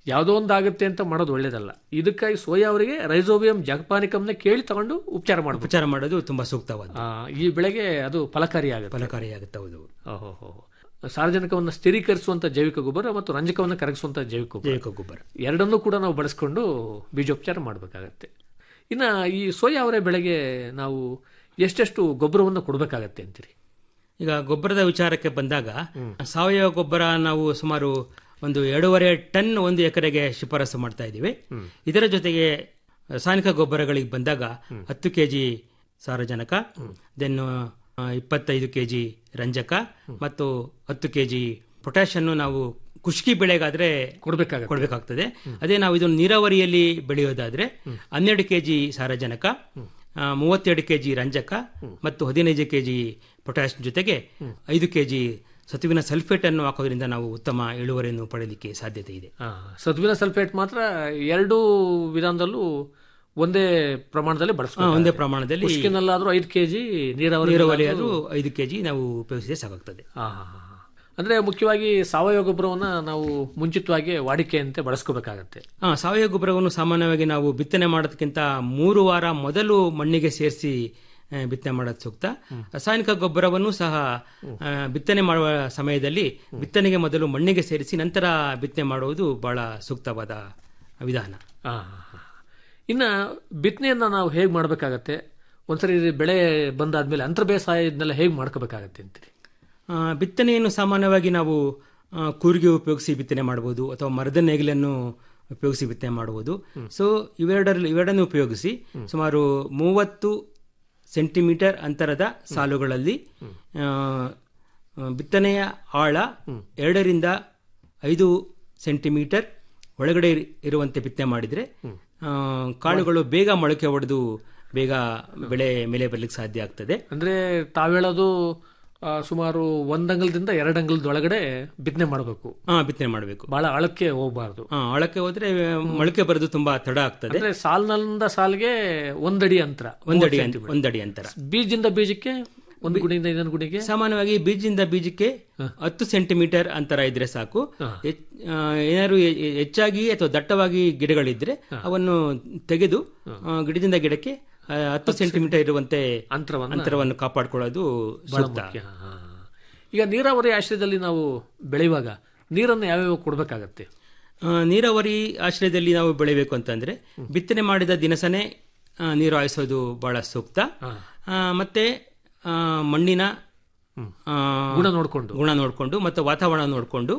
ಯಾವುದೋ ಒಂದು ಆಗುತ್ತೆ ಅಂತ ಮಾಡೋದು ಒಳ್ಳೇದಲ್ಲ ಇದಕ್ಕಾಗಿ ಸೋಯಾ ಅವರಿಗೆ ರೈಸೋಬಿಯಂ ಜಗಪಾನಿಕಮ್ನ ಕೇಳಿ ತಗೊಂಡು ಉಪಚಾರ ಮಾಡಬೇಕು ಉಪಚಾರ ಮಾಡೋದು ತುಂಬಾ ಸೂಕ್ತವಾದ ಈ ಬೆಳೆಗೆ ಅದು ಫಲಕಾರಿಯಾಗುತ್ತೆ ಫಲಕಾರಿಯಾಗುತ್ತೆ ಹೌದು ಓಹೋ ಸಾರ್ವಜನಿಕವನ್ನು ಸ್ಥಿರೀಕರಿಸುವಂತ ಜೈವಿಕ ಗೊಬ್ಬರ ಮತ್ತು ರಂಜಕವನ್ನು ಕರಗಿಸುವಂತ ಜೈವಿಕ ಗೊಬ್ಬರ ಜೈವಿಕ ಗೊಬ್ಬರ ಎರಡನ್ನೂ ಕೂಡ ನಾವು ಬಳಸ್ಕೊಂಡು ಬೀಜೋಪಚಾರ ಮಾಡಬೇಕಾಗತ್ತೆ ಇನ್ನು ಈ ಸೋಯಾ ಅವರೆ ಬೆಳೆಗೆ ನಾವು ಎಷ್ಟೆಷ್ಟು ಗೊಬ್ಬರವನ್ನು ಕೊಡಬೇಕಾಗತ್ತೆ ಅಂತೀರಿ ಈಗ ಗೊಬ್ಬರದ ವಿಚಾರಕ್ಕೆ ಬಂದಾಗ ಸಾವಯವ ಗೊಬ್ಬರ ನಾವು ಸುಮಾರು ಒಂದು ಎರಡೂವರೆ ಟನ್ ಒಂದು ಎಕರೆಗೆ ಶಿಫಾರಸು ಮಾಡ್ತಾ ಇದ್ದೀವಿ ಇದರ ಜೊತೆಗೆ ರಾಸಾಯನಿಕ ಗೊಬ್ಬರಗಳಿಗೆ ಬಂದಾಗ ಹತ್ತು ಕೆಜಿ ಸಾರಜನಕ ದೆನ್ ಇಪ್ಪತ್ತೈದು ಕೆಜಿ ರಂಜಕ ಮತ್ತು ಹತ್ತು ಕೆಜಿ ಪೊಟ್ಯಾಷನ್ನು ನಾವು ಕುಷ್ಕಿ ಬೆಳೆಗಾದ್ರೆ ಕೊಡಬೇಕಾಗತ್ತೆ ಕೊಡಬೇಕಾಗ್ತದೆ ಅದೇ ನಾವು ಇದನ್ನು ನೀರಾವರಿಯಲ್ಲಿ ಬೆಳೆಯೋದಾದ್ರೆ ಹನ್ನೆರಡು ಕೆಜಿ ಸಾರಜನಕ ಆ, ಮೂವತ್ತೆರಡು ಕೆಜಿ ರಂಜಕ ಮತ್ತು ಹದಿನೈದು ಕೆಜಿ ಪೊಟ್ಯಾಶ್ ಜೊತೆಗೆ ಐದು ಕೆಜಿ ಸತುವಿನ ಸಲ್ಫೇಟ್ ಅನ್ನು ಹಾಕೋದ್ರಿಂದ ನಾವು ಉತ್ತಮ ಇಳುವರಿಯನ್ನು ಪಡೆಯಲಿಕ್ಕೆ ಸಾಧ್ಯತೆ ಇದೆ ಆ, ಸತುವಿನ ಸಲ್ಫೇಟ್ ಮಾತ್ರ ಎರಡು ವಿಧಾನದಲ್ಲೂ ಒಂದೇ ಪ್ರಮಾಣದಲ್ಲಿ ಆ, ಬಳಸ್ಕೊಂಡು ಒಂದೇ ಪ್ರಮಾಣದಲ್ಲಿ ಉಷ್ಕಿನಲ್ಲಾದ್ರೂ ಐದು ಕೆಜಿ ನೀರಾವರಿ ನೀರಾವರಿ ಅದು ಐದು ಕೆಜಿ ನಾವು ಉಪಯೋಗಿಸಿದ್ರೆ ಸಾಕಾಗ್ತದೆ ಆ, ಆ, ಆ. ಅಂದ್ರೆ ಮುಖ್ಯವಾಗಿ ಸಾವಯವ ಗೊಬ್ಬರವನ್ನ ನಾವು ಮುಂಚಿತವಾಗಿ ವಾಡಿಕೆಯಂತೆ ಬಳಸ್ಕೋಬೇಕಾಗತ್ತೆ ಆ, ಸಾವಯವ ಗೊಬ್ಬರವನ್ನು ಸಾಮಾನ್ಯವಾಗಿ ನಾವು ಬಿತ್ತನೆ ಮಾಡೋದಕ್ಕಿಂತ ಮೂರು ವಾರ ಮೊದಲು ಮಣ್ಣಿಗೆ ಸೇರಿಸಿ ಬಿತ್ತನೆ ಮಾಡೋದು ಸೂಕ್ತ ರಾಸಾಯನಿಕ ಗೊಬ್ಬರವನ್ನು ಸಹ ಆ, ಬಿತ್ತನೆ ಮಾಡುವ ಸಮಯದಲ್ಲಿ ಬಿತ್ತನೆಗೆ ಮೊದಲು ಮಣ್ಣಿಗೆ ಸೇರಿಸಿ ನಂತರ ಬಿತ್ತನೆ ಮಾಡುವುದು ಬಹಳ ಸೂಕ್ತವಾದ ವಿಧಾನ ಆ, ಆ, ಆ. ಇನ್ನ ಬಿತ್ತನೆಯನ್ನ ನಾವು ಹೇಗೆ ಮಾಡಬೇಕಾಗತ್ತೆ ಒಂದ್ಸರಿ ಇದು ಬೆಳೆ ಬಂದಾದ್ಮೇಲೆ ಅಂತರ ಬೇಸಾಯ ಇದನ್ನೆಲ್ಲ ಹೇಗೆ ಮಾಡ್ಕೋಬೇಕಾಗತ್ತೆ ಅಂತೀರಿ ಆ, ಬಿತ್ತನೆಯನ್ನು ಸಾಮಾನ್ಯವಾಗಿ ನಾವು ಆ, ಕೂರಿಗೆ ಉಪಯೋಗಿಸಿ ಬಿತ್ತನೆ ಮಾಡಬಹುದು ಅಥವಾ ಮರದ ನೇಗಿಲನ್ನು ಉಪಯೋಗಿಸಿ ಬಿತ್ತನೆ ಮಾಡಬಹುದು ಸೊ ಇವೆರಡರಲ್ಲಿ ಇವೆರಡನ್ನು ಉಪಯೋಗಿಸಿ ಸುಮಾರು ಮೂವತ್ತು ಸೆಂಟಿಮೀಟರ್ ಅಂತರದ ಸಾಲುಗಳಲ್ಲಿ ಆ, ಆ, ಬಿತ್ತನೆಯ ಆಳ ಎರಡರಿಂದ ಐದು ಸೆಂಟಿಮೀಟರ್ ಒಳಗಡೆ ಇರ್- ಇರುವಂತೆ ಬಿತ್ತನೆ ಮಾಡಿದರೆ ಆ, ಕಾಳುಗಳು ಬೇಗ ಮೊಳಕೆ ಹೊಡೆದು ಬೇಗ ಬೆಳೆ ಮೇಲೆ ಬರಲಿಕ್ಕೆ ಸಾಧ್ಯ ಆಗ್ತದೆ ಅಂದ್ರೆ ತಾವ್ ಹೇಳೋದು ಆ, ಸುಮಾರು ಒಂದ್ ಅಂಗಲದಿಂದ ಎರಡು ಅಂಗಲದೊಳಗಡೆ ಬಿತ್ತನೆ ಮಾಡಬೇಕು ಹಾ ಬಿತ್ತನೆ ಮಾಡಬೇಕು ಬಹಳ ಆಳಕ್ಕೆ ಹೋಗಬಾರ್ದು ಹಾ ಆಳಕ್ಕೆ ಹೋದ್ರೆ ಮೊಳಕೆ ಬರೋದು ತುಂಬಾ ತಡ ಆಗ್ತದೆ ಅಂದ್ರೆ ಸಾಲ್ನಿಂದ ಸಾಲ್ಗೆ ಒಂದಡಿ ಅಂತರ ಒಂದಡಿ ಅಂತ- ಒಂದಡಿ ಅಂತರ ಬೀಜದಿಂದ ಬೀಜಕ್ಕೆ ಒಂದು ಗುಣಿಯಿಂದ ಇನ್ನೊಂದು ಗುಣಿಗೆ ಸಾಮಾನ್ಯವಾಗಿ ಬೀಜದಿಂದ ಬೀಜಕ್ಕೆ ಹತ್ತು ಸೆಂಟಿಮೀಟರ್ ಅಂತರ ಇದ್ರೆ ಸಾಕು ಹೆಚ್- ಆ, ಏನಾದ್ರು ಹೆ- ಹೆ- ಹೆಚ್ಚಾಗಿ ಅಥವಾ ದಟ್ಟವಾಗಿ ಗಿಡಗಳಿದ್ರೆ ಅವನ್ನು ತೆಗೆದು ಆ, ಗಿಡದಿಂದ ಗಿಡಕ್ಕೆ ಆ, ಹತ್ತು ಸೆಂಟಿಮೀಟರ್ ಇರುವಂತೆ ಅಂತರವನ್ನ ಅಂತರವನ್ನು ಕಾಪಾಡಿಕೊಳ್ಳೋದು ಸೂಕ್ತ ಮುಖ್ಯ. ಹಾ. ಈಗ ನೀರಾವರಿ ಆಶ್ರಯದಲ್ಲಿ ನಾವು ಬೆಳೆಯುವಾಗ ನೀರನ್ನು ಯಾವ್ಯಾವ ಕೊಡ್ಬೇಕಾಗತ್ತೆ ಆ, ನೀರಾವರಿ ಆಶ್ರಯದಲ್ಲಿ ನಾವು ಬೆಳಿಬೇಕು ಅಂತಂದ್ರೆ ಬಿತ್ತನೆ ಮಾಡಿದ ದಿನಸನೇ ಆ, ನೀರು ಹಾಯಿಸೋದು ಬಹಳ ಸೂಕ್ತ ಆ, ಮತ್ತೆ ಆ, ಮಣ್ಣಿನ ಆ, ಗುಣ ನೋಡ್ಕೊಂಡು ಗುಣ ನೋಡಿಕೊಂಡು ಮತ್ತು ವಾತಾವರಣ ನೋಡಿಕೊಂಡು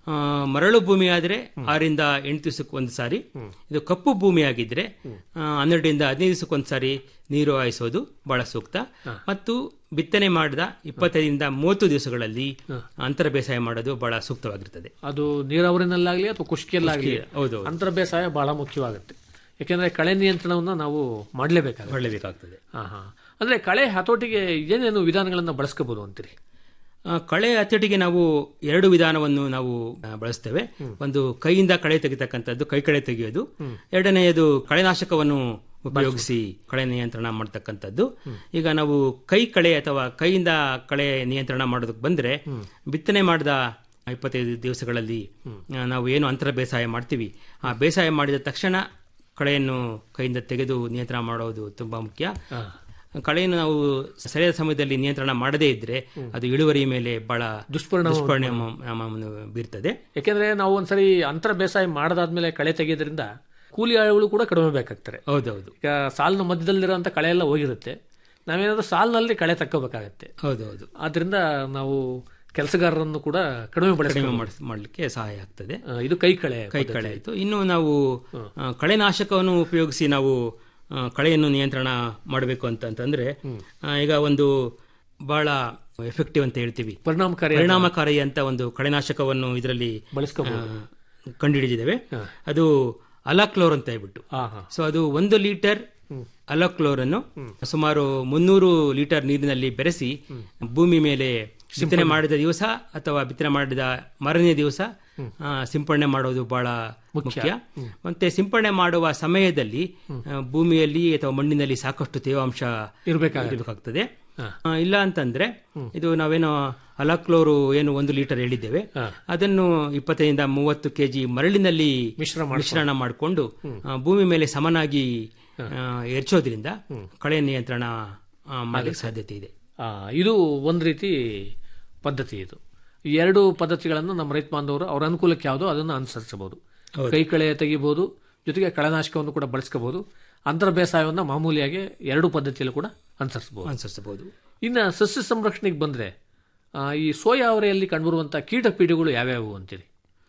ಮರಳು ಭೂಮಿ ಆದ್ರೆ ಆರಿಂದ ಎಂಟು ದಿವಸಕ್ಕೆ ಒಂದು ಸಾರಿ ಇದು ಕಪ್ಪು ಭೂಮಿ ಆಗಿದ್ರೆ ಆ, ಹನ್ನೆರಡರಿಂದ ಹದಿನೈದು ದಿವಸಕ್ಕೆ ಒಂದು ಸಾರಿ ನೀರು ಹಾಯಿಸೋದು ಬಹಳ ಸೂಕ್ತ ಮತ್ತು ಬಿತ್ತನೆ ಮಾಡಿದ ಇಪ್ಪತ್ತೈದರಿಂದ ಮೂವತ್ತು ದಿವಸಗಳಲ್ಲಿ ಅಂತರ ಬೇಸಾಯ ಮಾಡೋದು ಬಹಳ ಸೂಕ್ತವಾಗಿರ್ತದೆ ಅದು ನೀರಾವರಿನಲ್ಲಾಗ್ಲಿ ಅಥವಾ ಕುಷ್ಕಿಯಲ್ಲಾಗ್ಲಿ ಹೌದು ಅಂತರ ಬೇಸಾಯ ಬಹಳ ಮುಖ್ಯವಾಗುತ್ತೆ ಯಾಕೆಂದ್ರೆ ಕಳೆ ನಿಯಂತ್ರಣವನ್ನ ನಾವು ಮಾಡಲೇಬೇಕಾಗುತ್ತೆ ಒಳ್ಳೆಬೇಕಾಗ್ತದೆ ಹಾ ಹಾ ಅಂದ್ರೆ ಕಳೆ ಹತೋಟಿಗೆ ಏನೇನು ವಿಧಾನಗಳನ್ನ ಬಳಸ್ಕೋಬಹುದು ಅಂತೀರಿ ಆ, ಕಳೆ ಹತೋಟಿಗೆ ನಾವು ಎರಡು ವಿಧಾನವನ್ನು ನಾವು ಆ, ಬಳಸ್ತೇವೆ ಒಂದು ಕೈಯಿಂದ ಕಳೆ ತೆಗಿತಕ್ಕಂಥದ್ದು ಕೈ ಕಳೆ ತೆಗೆಯೋದು ಎರಡನೆಯದು ಕಳೆನಾಶಕವನ್ನು ಉಪಯೋಗಿಸಿ ಕಳೆ ನಿಯಂತ್ರಣ ಮಾಡ್ತಕ್ಕಂಥದ್ದು ಈಗ ನಾವು ಕೈ ಕಳೆ ಅಥವಾ ಕೈಯಿಂದ ಕಳೆ ನಿಯಂತ್ರಣ ಮಾಡೋದಕ್ಕೆ ಬಂದ್ರೆ ಬಿತ್ತನೆ ಮಾಡಿದ ಇಪ್ಪತ್ತೈದು ದಿವಸಗಳಲ್ಲಿ ಆ, ನಾವು ಏನು ಅಂತರ ಬೇಸಾಯ ಮಾಡ್ತೀವಿ ಆ ಬೇಸಾಯ ಮಾಡಿದ ತಕ್ಷಣ ಕಳೆಯನ್ನು ಕೈಯಿಂದ ತೆಗೆದು ನಿಯಂತ್ರಣ ಮಾಡೋದು ತುಂಬಾ ಮುಖ್ಯ ಕಳೆಯನ್ನು ನಾವು ಸರಿಯಾದ ಸಮಯದಲ್ಲಿ ನಿಯಂತ್ರಣ ಮಾಡದೇ ಇದ್ರೆ ಅದು ಇಳುವರಿ ಮೇಲೆ ಬಹಳ ದುಷ್ಪರಿಣಾಮ ದುಷ್ಪರಿಣಾಮವನ್ನು ಬೀರ್ತದೆ ಯಾಕೆಂದ್ರೆ ನಾವು ಒಂದ್ಸರಿ ಅಂತರ ಬೇಸಾಯ ಮಾಡದಾದ್ಮೇಲೆ ಕಳೆ ತೆಗೆಯೋದ್ರಿಂದ ಕೂಲಿ ಆಳುಗಳು ಕೂಡ ಕಡಿಮೆ ಬೇಕಾಗ್ತಾರೆ ಹೌದೌದು ಈಗ ಸಾಲಿನ ಮಧ್ಯದಲ್ಲಿರುವಂತ ಕಳೆ ಎಲ್ಲ ಹೋಗಿರುತ್ತೆ ನಾವೇನಾದ್ರೂ ಸಾಲಿನಲ್ಲಿ ಕಳೆ ತಕ್ಕೋಬೇಕಾಗತ್ತೆ ಹೌದೌದು ಆದ್ರಿಂದ ನಾವು ಕೆಲಸಗಾರರನ್ನು ಕೂಡ ಕಡಿಮೆ ಬಳಸಿ ಕಡಿಮೆ ಮಾಡಿಸ್- ಮಾಡ್ಲಿಕ್ಕೆ ಸಹಾಯ ಆಗ್ತದೆ ಇದು ಕೈ ಕಳೆ ಕೈ ಕಳೆ ಆಯಿತು ಇನ್ನು ನಾವು ಆ, ಕಳೆನಾಶಕವನ್ನು ಉಪಯೋಗಿಸಿ ನಾವು ಆ, ಕಳೆಯನ್ನು ನಿಯಂತ್ರಣ ಮಾಡಬೇಕು ಅಂತ ಅಂತಂದ್ರೆ ಆ, ಈಗ ಒಂದು ಬಹಳ ಎಫೆಕ್ಟಿವ್ ಅಂತ ಹೇಳ್ತೀವಿ ಪರಿಣಾಮಕಾರಿ ಪರಿಣಾಮಕಾರಿ ಅಂತ ಒಂದು ಕಳೆನಾಶಕವನ್ನು ಇದರಲ್ಲಿ ಬಳಸ್ಕೋಬಹುದು ಕಂಡುಹಿಡಿದಿದ್ದೇವೆ ಅದು ಅಲಾಕ್ಲೋರ್ ಅಂತ ಹೇಳ್ಬಿಟ್ಟು ಹಾ ಹಾ ಸೊ ಅದು ಒಂದು ಲೀಟರ್ ಅಲೋಕ್ಲೋರ್ ಅನ್ನು ಸುಮಾರು ಮುನ್ನೂರು ಲೀಟರ್ ನೀರಿನಲ್ಲಿ ಬೆರೆಸಿ ಭೂಮಿ ಮೇಲೆ ಬಿತ್ತನೆ ಮಾಡಿದ ದಿವಸ ಅಥವಾ ಬಿತ್ತನೆ ಮಾಡಿದ ಮಾರನೇ ದಿವಸ ಆ, ಸಿಂಪಡಣೆ ಮಾಡೋದು ಬಹಳ ಮುಖ್ಯ ಮತ್ತೆ ಸಿಂಪಡಣೆ ಮಾಡುವ ಸಮಯದಲ್ಲಿ ಆ, ಭೂಮಿಯಲ್ಲಿ ಅಥವಾ ಮಣ್ಣಿನಲ್ಲಿ ಸಾಕಷ್ಟು ತೇವಾಂಶ ಇರ್ಬೇಕಾಗತ್ತೆ. ಇರಬೇಕಾಗ್ತದೆ ಆ, ಇಲ್ಲ ಅಂತಂದ್ರೆ ಇದು ನಾವೇನೋ ಅಲಾಕ್ಲೋರು ಏನು ಒಂದು ಲೀಟರ್ ಹೇಳಿದ್ದೇವೆ ಅದನ್ನು ಇಪ್ಪತ್ತೈದಿಂದ ಮೂವತ್ತು ಕೆಜಿ ಮರಳಿನಲ್ಲಿ ಮಿಶ್ರ ಮಿಶ್ರಣ ಮಾಡಿಕೊಂಡು ಭೂಮಿ ಮೇಲೆ ಸಮನಾಗಿ ಆ, ಎರಚೋದ್ರಿಂದ ಕಳೆ ನಿಯಂತ್ರಣ ಆ, ಮಾಡಲಿಕ್ಕೆ ಸಾಧ್ಯತೆ ಇದೆ ಆ, ಇದು ಒಂದು ರೀತಿ ಪದ್ಧತಿ ಇದು ಈ ಎರಡು ಪದ್ಧತಿಗಳನ್ನು ನಮ್ಮ ರೈತ ಬಾಂಧವರು ಅವರ ಅನುಕೂಲಕ್ಕೆ ಯಾವುದೋ ಅದನ್ನು ಅನುಸರಿಸಬಹುದು ಕೈ ಕಳೆ ತೆಗಿಬಹುದು ಜೊತೆಗೆ ಕಳೆನಾಶಕವನ್ನು ಕೂಡ ಬಳಸ್ಕೋಬಹುದು ಅಂತರ ಬೇಸಾಯವನ್ನು ಮಾಮೂಲಿಯಾಗಿ ಎರಡು ಪದ್ಧತಿಯಲ್ಲೂ ಕೂಡ ಅನುಸರಿಸಬಹುದು ಅನುಸರಿಸಬಹುದು ಇನ್ನು ಸಸ್ಯ ಸಂರಕ್ಷಣೆಗೆ ಬಂದರೆ ಈ ಸೋಯಾ ಅವರೆಯಲ್ಲಿ ಕಂಡುಬರುವಂಥ ಕೀಟ ಪೀಡೆಗಳು ಯಾವ್ಯಾವು ಅಂತೀರಿ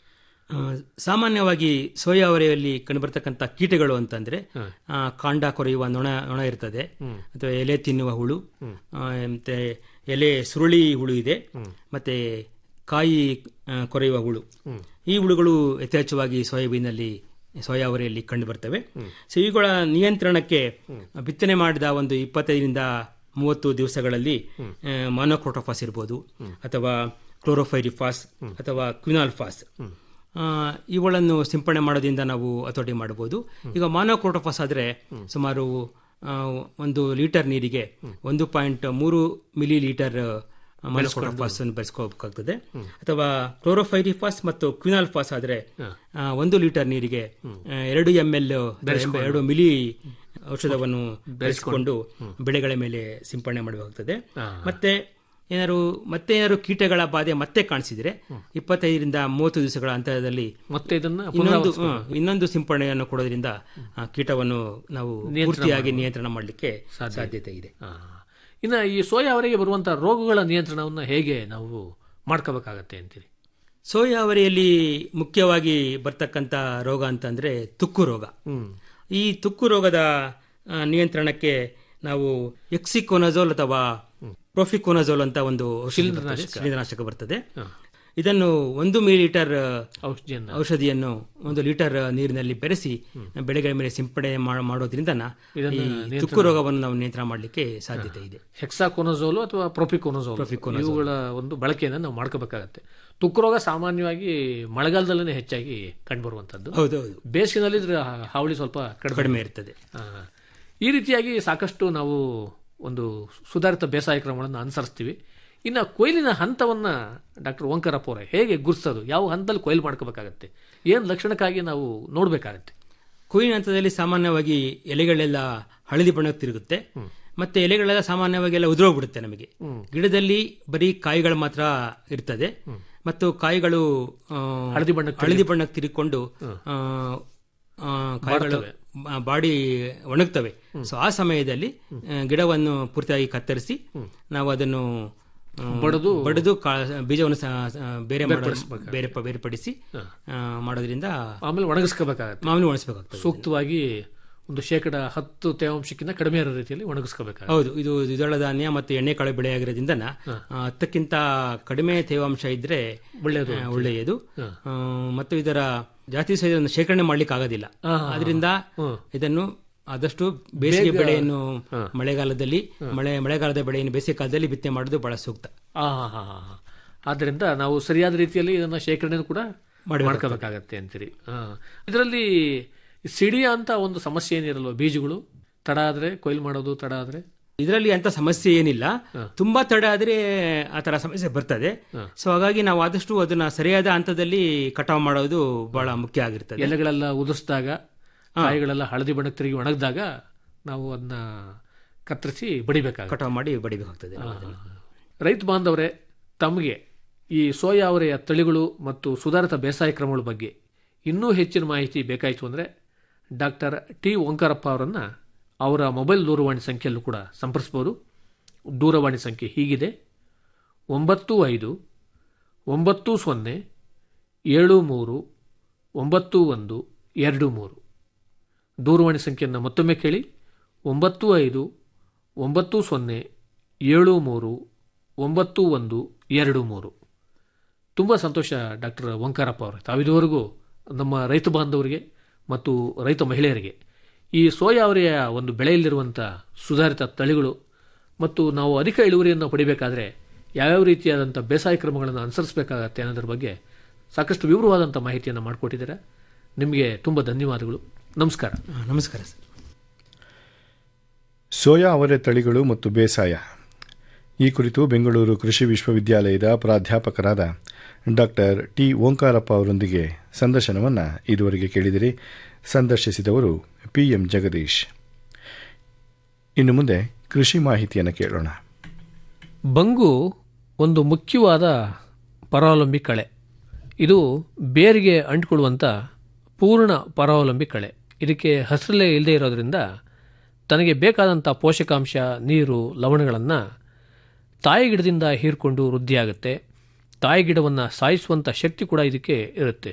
ಆ, ಸಾಮಾನ್ಯವಾಗಿ ಸೋಯಾ ಅವರೆಯಲ್ಲಿ ಕಂಡುಬರ್ತಕ್ಕಂಥ ಕೀಟಗಳು ಅಂತಂದ್ರೆ ಆ, ಕಾಂಡ ಕೊರೆಯುವ ನೊಣ ನೊಣ ಇರ್ತದೆ ಅಥವಾ ಎಲೆ ತಿನ್ನುವ ಹುಳು ಆ, ಮತ್ತೆ ಎಲೆ ಸುರುಳಿ ಹುಳು ಇದೆ ಮತ್ತೆ ಕಾಯಿ ಆ, ಕೊರೆಯುವ ಹುಳು ಈ ಹುಳುಗಳು ಯಥೇಚ್ಛವಾಗಿ ಸೋಯಾಬೀನಲ್ಲಿ ಸೋಯಾ ಅವರೆಯಲ್ಲಿ ಕಂಡು ಬರ್ತವೆ ಸೊ ಇವುಗಳ ನಿಯಂತ್ರಣಕ್ಕೆ ಬಿತ್ತನೆ ಮಾಡಿದ ಒಂದು ಇಪ್ಪತ್ತೈದರಿಂದ ಮೂವತ್ತು ದಿವಸಗಳಲ್ಲಿ ಮಾನೋಕ್ರೋಟೋಫಾಸ್ ಇರ್ಬೋದು ಅಥವಾ ಕ್ಲೋರೋಫೈರಿಫಾಸ್ ಅಥವಾ ಕ್ವಿನಾಲ್ಫಾಸ್ ಆ, ಇವುಗಳನ್ನು ಸಿಂಪಡಣೆ ಮಾಡೋದ್ರಿಂದ ನಾವು ಹತೋಟಿ ಮಾಡಬಹುದು ಈಗ ಮಾನೋಕ್ರೋಟೋಫಾಸ್ ಆದರೆ ಸುಮಾರು ಆ, ಒಂದು ಲೀಟರ್ ನೀರಿಗೆ ಒಂದು ಪಾಯಿಂಟ್ ಮೂರು ಮಿಲಿ ಲೀಟರ್ ಮಾನೋಕ್ರೋಟೋಫಾಸ್ ಅನ್ನು ಬೆಳೆಸ್ಕೋಬೇಕಾಗ್ತದೆ ಅಥವಾ ಕ್ಲೋರೋಫೈರಿಫಾಸ್ ಮತ್ತು ಕ್ವಿನಾಲ್ಫಾಸ್ ಆದರೆ ಆ, ಒಂದು ಲೀಟರ್ ನೀರಿಗೆ ಆ, ಎರಡು ಎಂ ಎಲ್ ಎರಡು ಮಿಲಿ ಔಷಧವನ್ನು ಬೆಳೆಸಿಕೊಂಡು ಬೆಳೆಗಳ ಮೇಲೆ ಸಿಂಪಡಣೆ ಮಾಡಬೇಕಾಗ್ತದೆ ಮತ್ತೆ ಏನಾದ್ರು ಮತ್ತೆ ಏನಾದ್ರು ಕೀಟಗಳ ಬಾಧೆ ಮತ್ತೆ ಕಾಣಿಸಿದ್ರೆ ಇಪ್ಪತ್ತೈದರಿಂದ ಮೂವತ್ತು ದಿವಸಗಳ ಅಂತರದಲ್ಲಿ ಮತ್ತೆ ಇದನ್ನ ಇನ್ನೊಂದು ಹ, ಇನ್ನೊಂದು ಸಿಂಪಡಣೆಯನ್ನು ಕೊಡೋದ್ರಿಂದ ಆ, ಕೀಟವನ್ನು ನಾವು ಪೂರ್ತಿಯಾಗಿ ನಿಯಂತ್ರಣ ಮಾಡಲಿಕ್ಕೆ ಸಾಧ್ಯತೆ ಇದೆ ಆ, ಇನ್ನು ಈ ಸೋಯಾ ಅವರಿಗೆ ಬರುವಂಥ ರೋಗಗಳ ನಿಯಂತ್ರಣವನ್ನು ಹೇಗೆ ನಾವು ಮಾಡ್ಕೋಬೇಕಾಗತ್ತೆ ಅಂತೀರಿ ಸೋಯಾ ಅವರೆಯಲ್ಲಿ ಮುಖ್ಯವಾಗಿ ಬರ್ತಕ್ಕಂಥ ರೋಗ ಅಂತಂದ್ರೆ ತುಕ್ಕು ರೋಗ ಈ ತುಕ್ಕು ರೋಗದ ಆ, ನಿಯಂತ್ರಣಕ್ಕೆ ನಾವು ಎಕ್ಸಿಕೋನಜೋಲ್ ಅಥವಾ ಪ್ರೊಫಿಕೋನಜೋಲ್ ಅಂತ ಒಂದು ಔಷಧಿ ಬರ್ತದೆ, ಶಿಲೀಂಧ್ರನಾಶಕ ಬರ್ತದೆ ಇದನ್ನು ಒಂದು ಮಿಲಿಲೀಟರ್ ಔಷಧಿಯನ್ನು ಔಷಧಿಯನ್ನು ಒಂದು ಲೀಟರ್ ನೀರಿನಲ್ಲಿ ಬೆರೆಸಿ ಬೆಳೆಗಳ ಮೇಲೆ ಸಿಂಪಡಣೆ ಮಾ- ಮಾಡೋದ್ರಿಂದ ಈ ತುಕ್ಕು ರೋಗವನ್ನು ನಾವು ನಿಯಂತ್ರಣ ಮಾಡಲಿಕ್ಕೆ ಸಾಧ್ಯತೆ ಇದೆ ಹೆಕ್ಸಾಕೋನಜೋಲು ಅಥವಾ ಪ್ರೊಪಿಕೋನಜೋಲ್ ಇವುಗಳ ಒಂದು ಬಳಕೆಯನ್ನು ನಾವು ಮಾಡ್ಕೋಬೇಕಾಗತ್ತೆ ತುಕ್ಕು ರೋಗ ಸಾಮಾನ್ಯವಾಗಿ ಮಳೆಗಾಲದಲ್ಲೇ ಹೆಚ್ಚಾಗಿ ಕಂಡುಬರುವಂಥದ್ದು ಹೌದೌದು ಬೇಸಿಗೆನಲ್ಲಿ ಇದ್ರ ಹಾವಳಿ ಸ್ವಲ್ಪ ಕಡಿಮೆ ಕಡಿಮೆ ಇರ್ತದೆ ಆ, ಈ ರೀತಿಯಾಗಿ ಸಾಕಷ್ಟು ನಾವು ಒಂದು ಸುಧಾರಿತ ಬೇಸಾಯ ಕ್ರಮಗಳನ್ನು ಅನುಸರಿಸ್ತೀವಿ ಇನ್ನು ಕೊಯ್ಲಿನ ಹಂತವನ್ನು ಡಾಕ್ಟರ್ ಓಂಕಾರಪ್ಪ ಅವರೇ ಹೇಗೆ ಗುರುತಿಸೋದು ಯಾವ ಹಂತದಲ್ಲಿ ಕೊಯ್ಲು ಮಾಡ್ಕೋಬೇಕಾಗತ್ತೆ ಏನು ಲಕ್ಷಣಕ್ಕಾಗಿ ನಾವು ನೋಡಬೇಕಾಗತ್ತೆ ಕೊಯ್ಲಿನ ಹಂತದಲ್ಲಿ ಸಾಮಾನ್ಯವಾಗಿ ಎಲೆಗಳೆಲ್ಲ ಹಳದಿ ಬಣ್ಣಕ್ಕೆ ತಿರುಗುತ್ತೆ ಮತ್ತೆ ಎಲೆಗಳೆಲ್ಲ ಸಾಮಾನ್ಯವಾಗಿ ಎಲ್ಲ ಉದುರೋಗ್ಬಿಡುತ್ತೆ ನಮಗೆ ಗಿಡದಲ್ಲಿ ಬರೀ ಕಾಯಿಗಳು ಮಾತ್ರ ಇರ್ತದೆ ಮತ್ತು ಕಾಯಿಗಳು ಆ, ಹಳದಿ ಬಣ್ಣಕ್ಕೆ ಹಳದಿ ಬಣ್ಣಕ್ಕೆ ತಿರುಗಿಕೊಂಡು ಆ, ಆ, ಕಾಯಿಗಳು ಬ- ಬಾಡಿ ಒಣಗ್ತವೆ ಸೊ ಆ ಸಮಯದಲ್ಲಿ ಆ, ಗಿಡವನ್ನು ಪೂರ್ತಿಯಾಗಿ ಕತ್ತರಿಸಿ ನಾವು ಅದನ್ನು ಆ, ಬಡಿದು ಬಡಿದು ಕಾ- ಬೀಜವನ್ನು ಸ- ಸ- ಬೇರೆ ಮಾಡೋ- ಬೇರೆ ಪ- ಬೇರ್ಪಡಿಸಿ ಆ, ಮಾಡೋದ್ರಿಂದ ಆಮೇಲೆ ಒಣಗಿಸ್ಕೋಬೇಕಾಗತ್ತೆ ಮಾಮೂಲಿ ಒಣಗಿಸಬೇಕಾಗ್ತದೆ ಸೂಕ್ತವಾಗಿ ಒಂದು ಶೇಕಡ ಹತ್ತು ತೇವಾಂಶಕ್ಕಿಂತ ಕಡಿಮೆ ಇರೋ ರೀತಿಯಲ್ಲಿ ಒಣಗಿಸ್ಕೋಬೇಕಾಗತ್ತೆ ಹೌದು ಇದು ದ್ವಿದಳ ಧಾನ್ಯ ಮತ್ತು ಎಣ್ಣೆಕಾಳು ಬೆಳೆಯಾಗಿರೋದ್ರಿಂದ ಆ, ಹತ್ತಕ್ಕಿಂತ ಕಡಿಮೆ ತೇವಾಂಶ ಇದ್ರೆ ಒಳ್ಳೆಯದು ಆ, ಒಳ್ಳೆಯದು ಆ, ಮತ್ತು ಇದರ ಜಾಸ್ತಿ ದಿವಸ ಇದನ್ನು ಶೇಖರಣೆ ಮಾಡ್ಲಿಕ್ಕೆ ಆಗೋದಿಲ್ಲ ಅದರಿಂದ ಇದನ್ನು ಆದಷ್ಟು ಬೇಸಿಗೆ ಬೆಳೆಯನ್ನು ಮಳೆಗಾಲದಲ್ಲಿ ಮಳೆ ಮಳೆಗಾಲದ ಬೆಳೆಯನ್ನು ಬೇಸಿಗೆ ಕಾಲದಲ್ಲಿ ಬಿತ್ತನೆ ಮಾಡೋದು ಬಹಳ ಸೂಕ್ತ ಆ, ಹಾ, ಹಾ, ಹಾ. ಆದ್ದರಿಂದ ನಾವು ಸರಿಯಾದ ರೀತಿಯಲ್ಲಿ ಇದನ್ನ ಶೇಖರಣೆ ಕೂಡ ಮಾಡ್ಕೋಬೇಕಾಗತ್ತೆ ಅಂತೀರಿ ಇದರಲ್ಲಿ ಸಿಡಿಯ ಅಂತ ಒಂದು ಸಮಸ್ಯೆ ಏನಿರಲ್ವ ಬೀಜಗಳು ತಡ ಆದ್ರೆ ಕೊಯ್ಲು ಮಾಡೋದು ತಡ ಆದ್ರೆ ಇದರಲ್ಲಿ ಅಂತ ಸಮಸ್ಯೆ ಏನಿಲ್ಲ ತುಂಬಾ ತಡ ಆದ್ರೆ ಆ ತರ ಸಮಸ್ಯೆ ಬರ್ತದೆ ಸೊ ಹಾಗಾಗಿ ನಾವು ಆದಷ್ಟು ಅದನ್ನ ಸರಿಯಾದ ಹಂತದಲ್ಲಿ ಕಟಾವು ಮಾಡೋದು ಬಹಳ ಮುಖ್ಯ ಆಗಿರ್ತದೆ ಎಲೆಗಳೆಲ್ಲ ಉದುರಿಸಿದಾಗ ಕಾಯಿಗಳೆಲ್ಲ ಹಳದಿ ಬಣ್ಣಕ್ಕೆ ತಿರುಗಿ ಒಣಗಿದಾಗ ನಾವು ಅದನ್ನ ಕತ್ತರಿಸಿ ಬಡಿಬೇಕಾಗುತ್ತೆ ಕಟಾವು ಮಾಡಿ ಬಡಿಬೇಕಾಗ್ತದೆ ರೈತ ಬಾಂಧವರೇ ತಮಗೆ ಈ ಸೋಯಾ ಅವರೆಯ ತಳಿಗಳು ಮತ್ತು ಸುಧಾರಿತ ಬೇಸಾಯ ಕ್ರಮಗಳ ಬಗ್ಗೆ ಇನ್ನೂ ಹೆಚ್ಚಿನ ಮಾಹಿತಿ ಬೇಕಾಯಿತು ಅಂದರೆ ಡಾಕ್ಟರ್ ಟಿ ಓಂಕಾರಪ್ಪ ಅವರನ್ನು ಅವರ ಮೊಬೈಲ್ ದೂರವಾಣಿ ಸಂಖ್ಯೆಯಲ್ಲೂ ಕೂಡ ಸಂಪರ್ಸ್ಬೋದು ದೂರವಾಣಿ ಸಂಖ್ಯೆ ಹೀಗಿದೆ ಒಂಬತ್ತು ಐದು ಒಂಬತ್ತು ಸೊನ್ನೆ ಏಳು ಮೂರು ಒಂಬತ್ತು ಒಂದು ಎರಡು ಮೂರು ದೂರವಾಣಿ ಸಂಖ್ಯೆಯನ್ನು ಮತ್ತೊಮ್ಮೆ ಕೇಳಿ ಒಂಬತ್ತು ಐದು ಒಂಬತ್ತು ಸೊನ್ನೆ ಏಳು ಮೂರು ಒಂಬತ್ತು ಒಂದು ಎರಡು ಮೂರು ತುಂಬ ಸಂತೋಷ ಡಾಕ್ಟರ್ ಓಂಕಾರಪ್ಪ ಅವರು ತಾವಿದುವರೆಗೂ ನಮ್ಮ ರೈತ ಬಾಂಧವರಿಗೆ ಮತ್ತು ರೈತ ಮಹಿಳೆಯರಿಗೆ ಈ ಸೋಯಾ ಅವರೆಯ ಒಂದು ಬೆಳೆಯಲ್ಲಿರುವಂಥ ಸುಧಾರಿತ ತಳಿಗಳು ಮತ್ತು ನಾವು ಅಧಿಕ ಇಳುವರಿಯನ್ನು ಪಡಿಬೇಕಾದ್ರೆ ಯಾವ್ಯಾವ ರೀತಿಯಾದಂಥ ಬೇಸಾಯ ಕ್ರಮಗಳನ್ನು ಅನುಸರಿಸಬೇಕಾಗತ್ತೆ ಅನ್ನೋದ್ರ ಬಗ್ಗೆ ಸಾಕಷ್ಟು ವಿವರವಾದಂಥ ಮಾಹಿತಿಯನ್ನು ಮಾಡಿಕೊಟ್ಟಿದ್ದೀರಾ ನಿಮಗೆ ತುಂಬ ಧನ್ಯವಾದಗಳು ನಮಸ್ಕಾರ ಆ, ನಮಸ್ಕಾರ ಸರ್ ಸೋಯಾ ಅವರೆ ತಳಿಗಳು ಮತ್ತು ಬೇಸಾಯ ಈ ಕುರಿತು ಬೆಂಗಳೂರು ಕೃಷಿ ವಿಶ್ವವಿದ್ಯಾಲಯದ ಪ್ರಾಧ್ಯಾಪಕರಾದ ಡಾಕ್ಟರ್ ಟಿ ಓಂಕಾರಪ್ಪ ಅವರೊಂದಿಗೆ ಸಂದರ್ಶನವನ್ನು ಇದುವರೆಗೆ ಕೇಳಿದಿರಿ ಸಂದರ್ಶಿಸಿದವರು ಪಿಎಂ ಜಗದೀಶ್ ಇನ್ನು ಮುಂದೆ ಕೃಷಿ ಮಾಹಿತಿಯನ್ನು ಕೇಳೋಣ ಬಂಗು ಒಂದು ಮುಖ್ಯವಾದ ಪರಾವಲಂಬಿ ಕಳೆ ಇದು ಬೇರಿಗೆ ಅಂಟಿಕೊಳ್ಳುವಂಥ ಪೂರ್ಣ ಪರಾವಲಂಬಿ ಕಳೆ ಇದಕ್ಕೆ ಹಸಿರಲೆ ಇಲ್ಲದೆ ಇರೋದ್ರಿಂದ ತನಗೆ ಬೇಕಾದಂಥ ಪೋಷಕಾಂಶ ನೀರು ಲವಣಗಳನ್ನು ತಾಯಿ ಗಿಡದಿಂದ ಹೀರ್ಕೊಂಡು ವೃದ್ಧಿಯಾಗುತ್ತೆ ತಾಯಿ ಗಿಡವನ್ನು ಸಾಯಿಸುವಂಥ ಶಕ್ತಿ ಕೂಡ ಇದಕ್ಕೆ ಇರುತ್ತೆ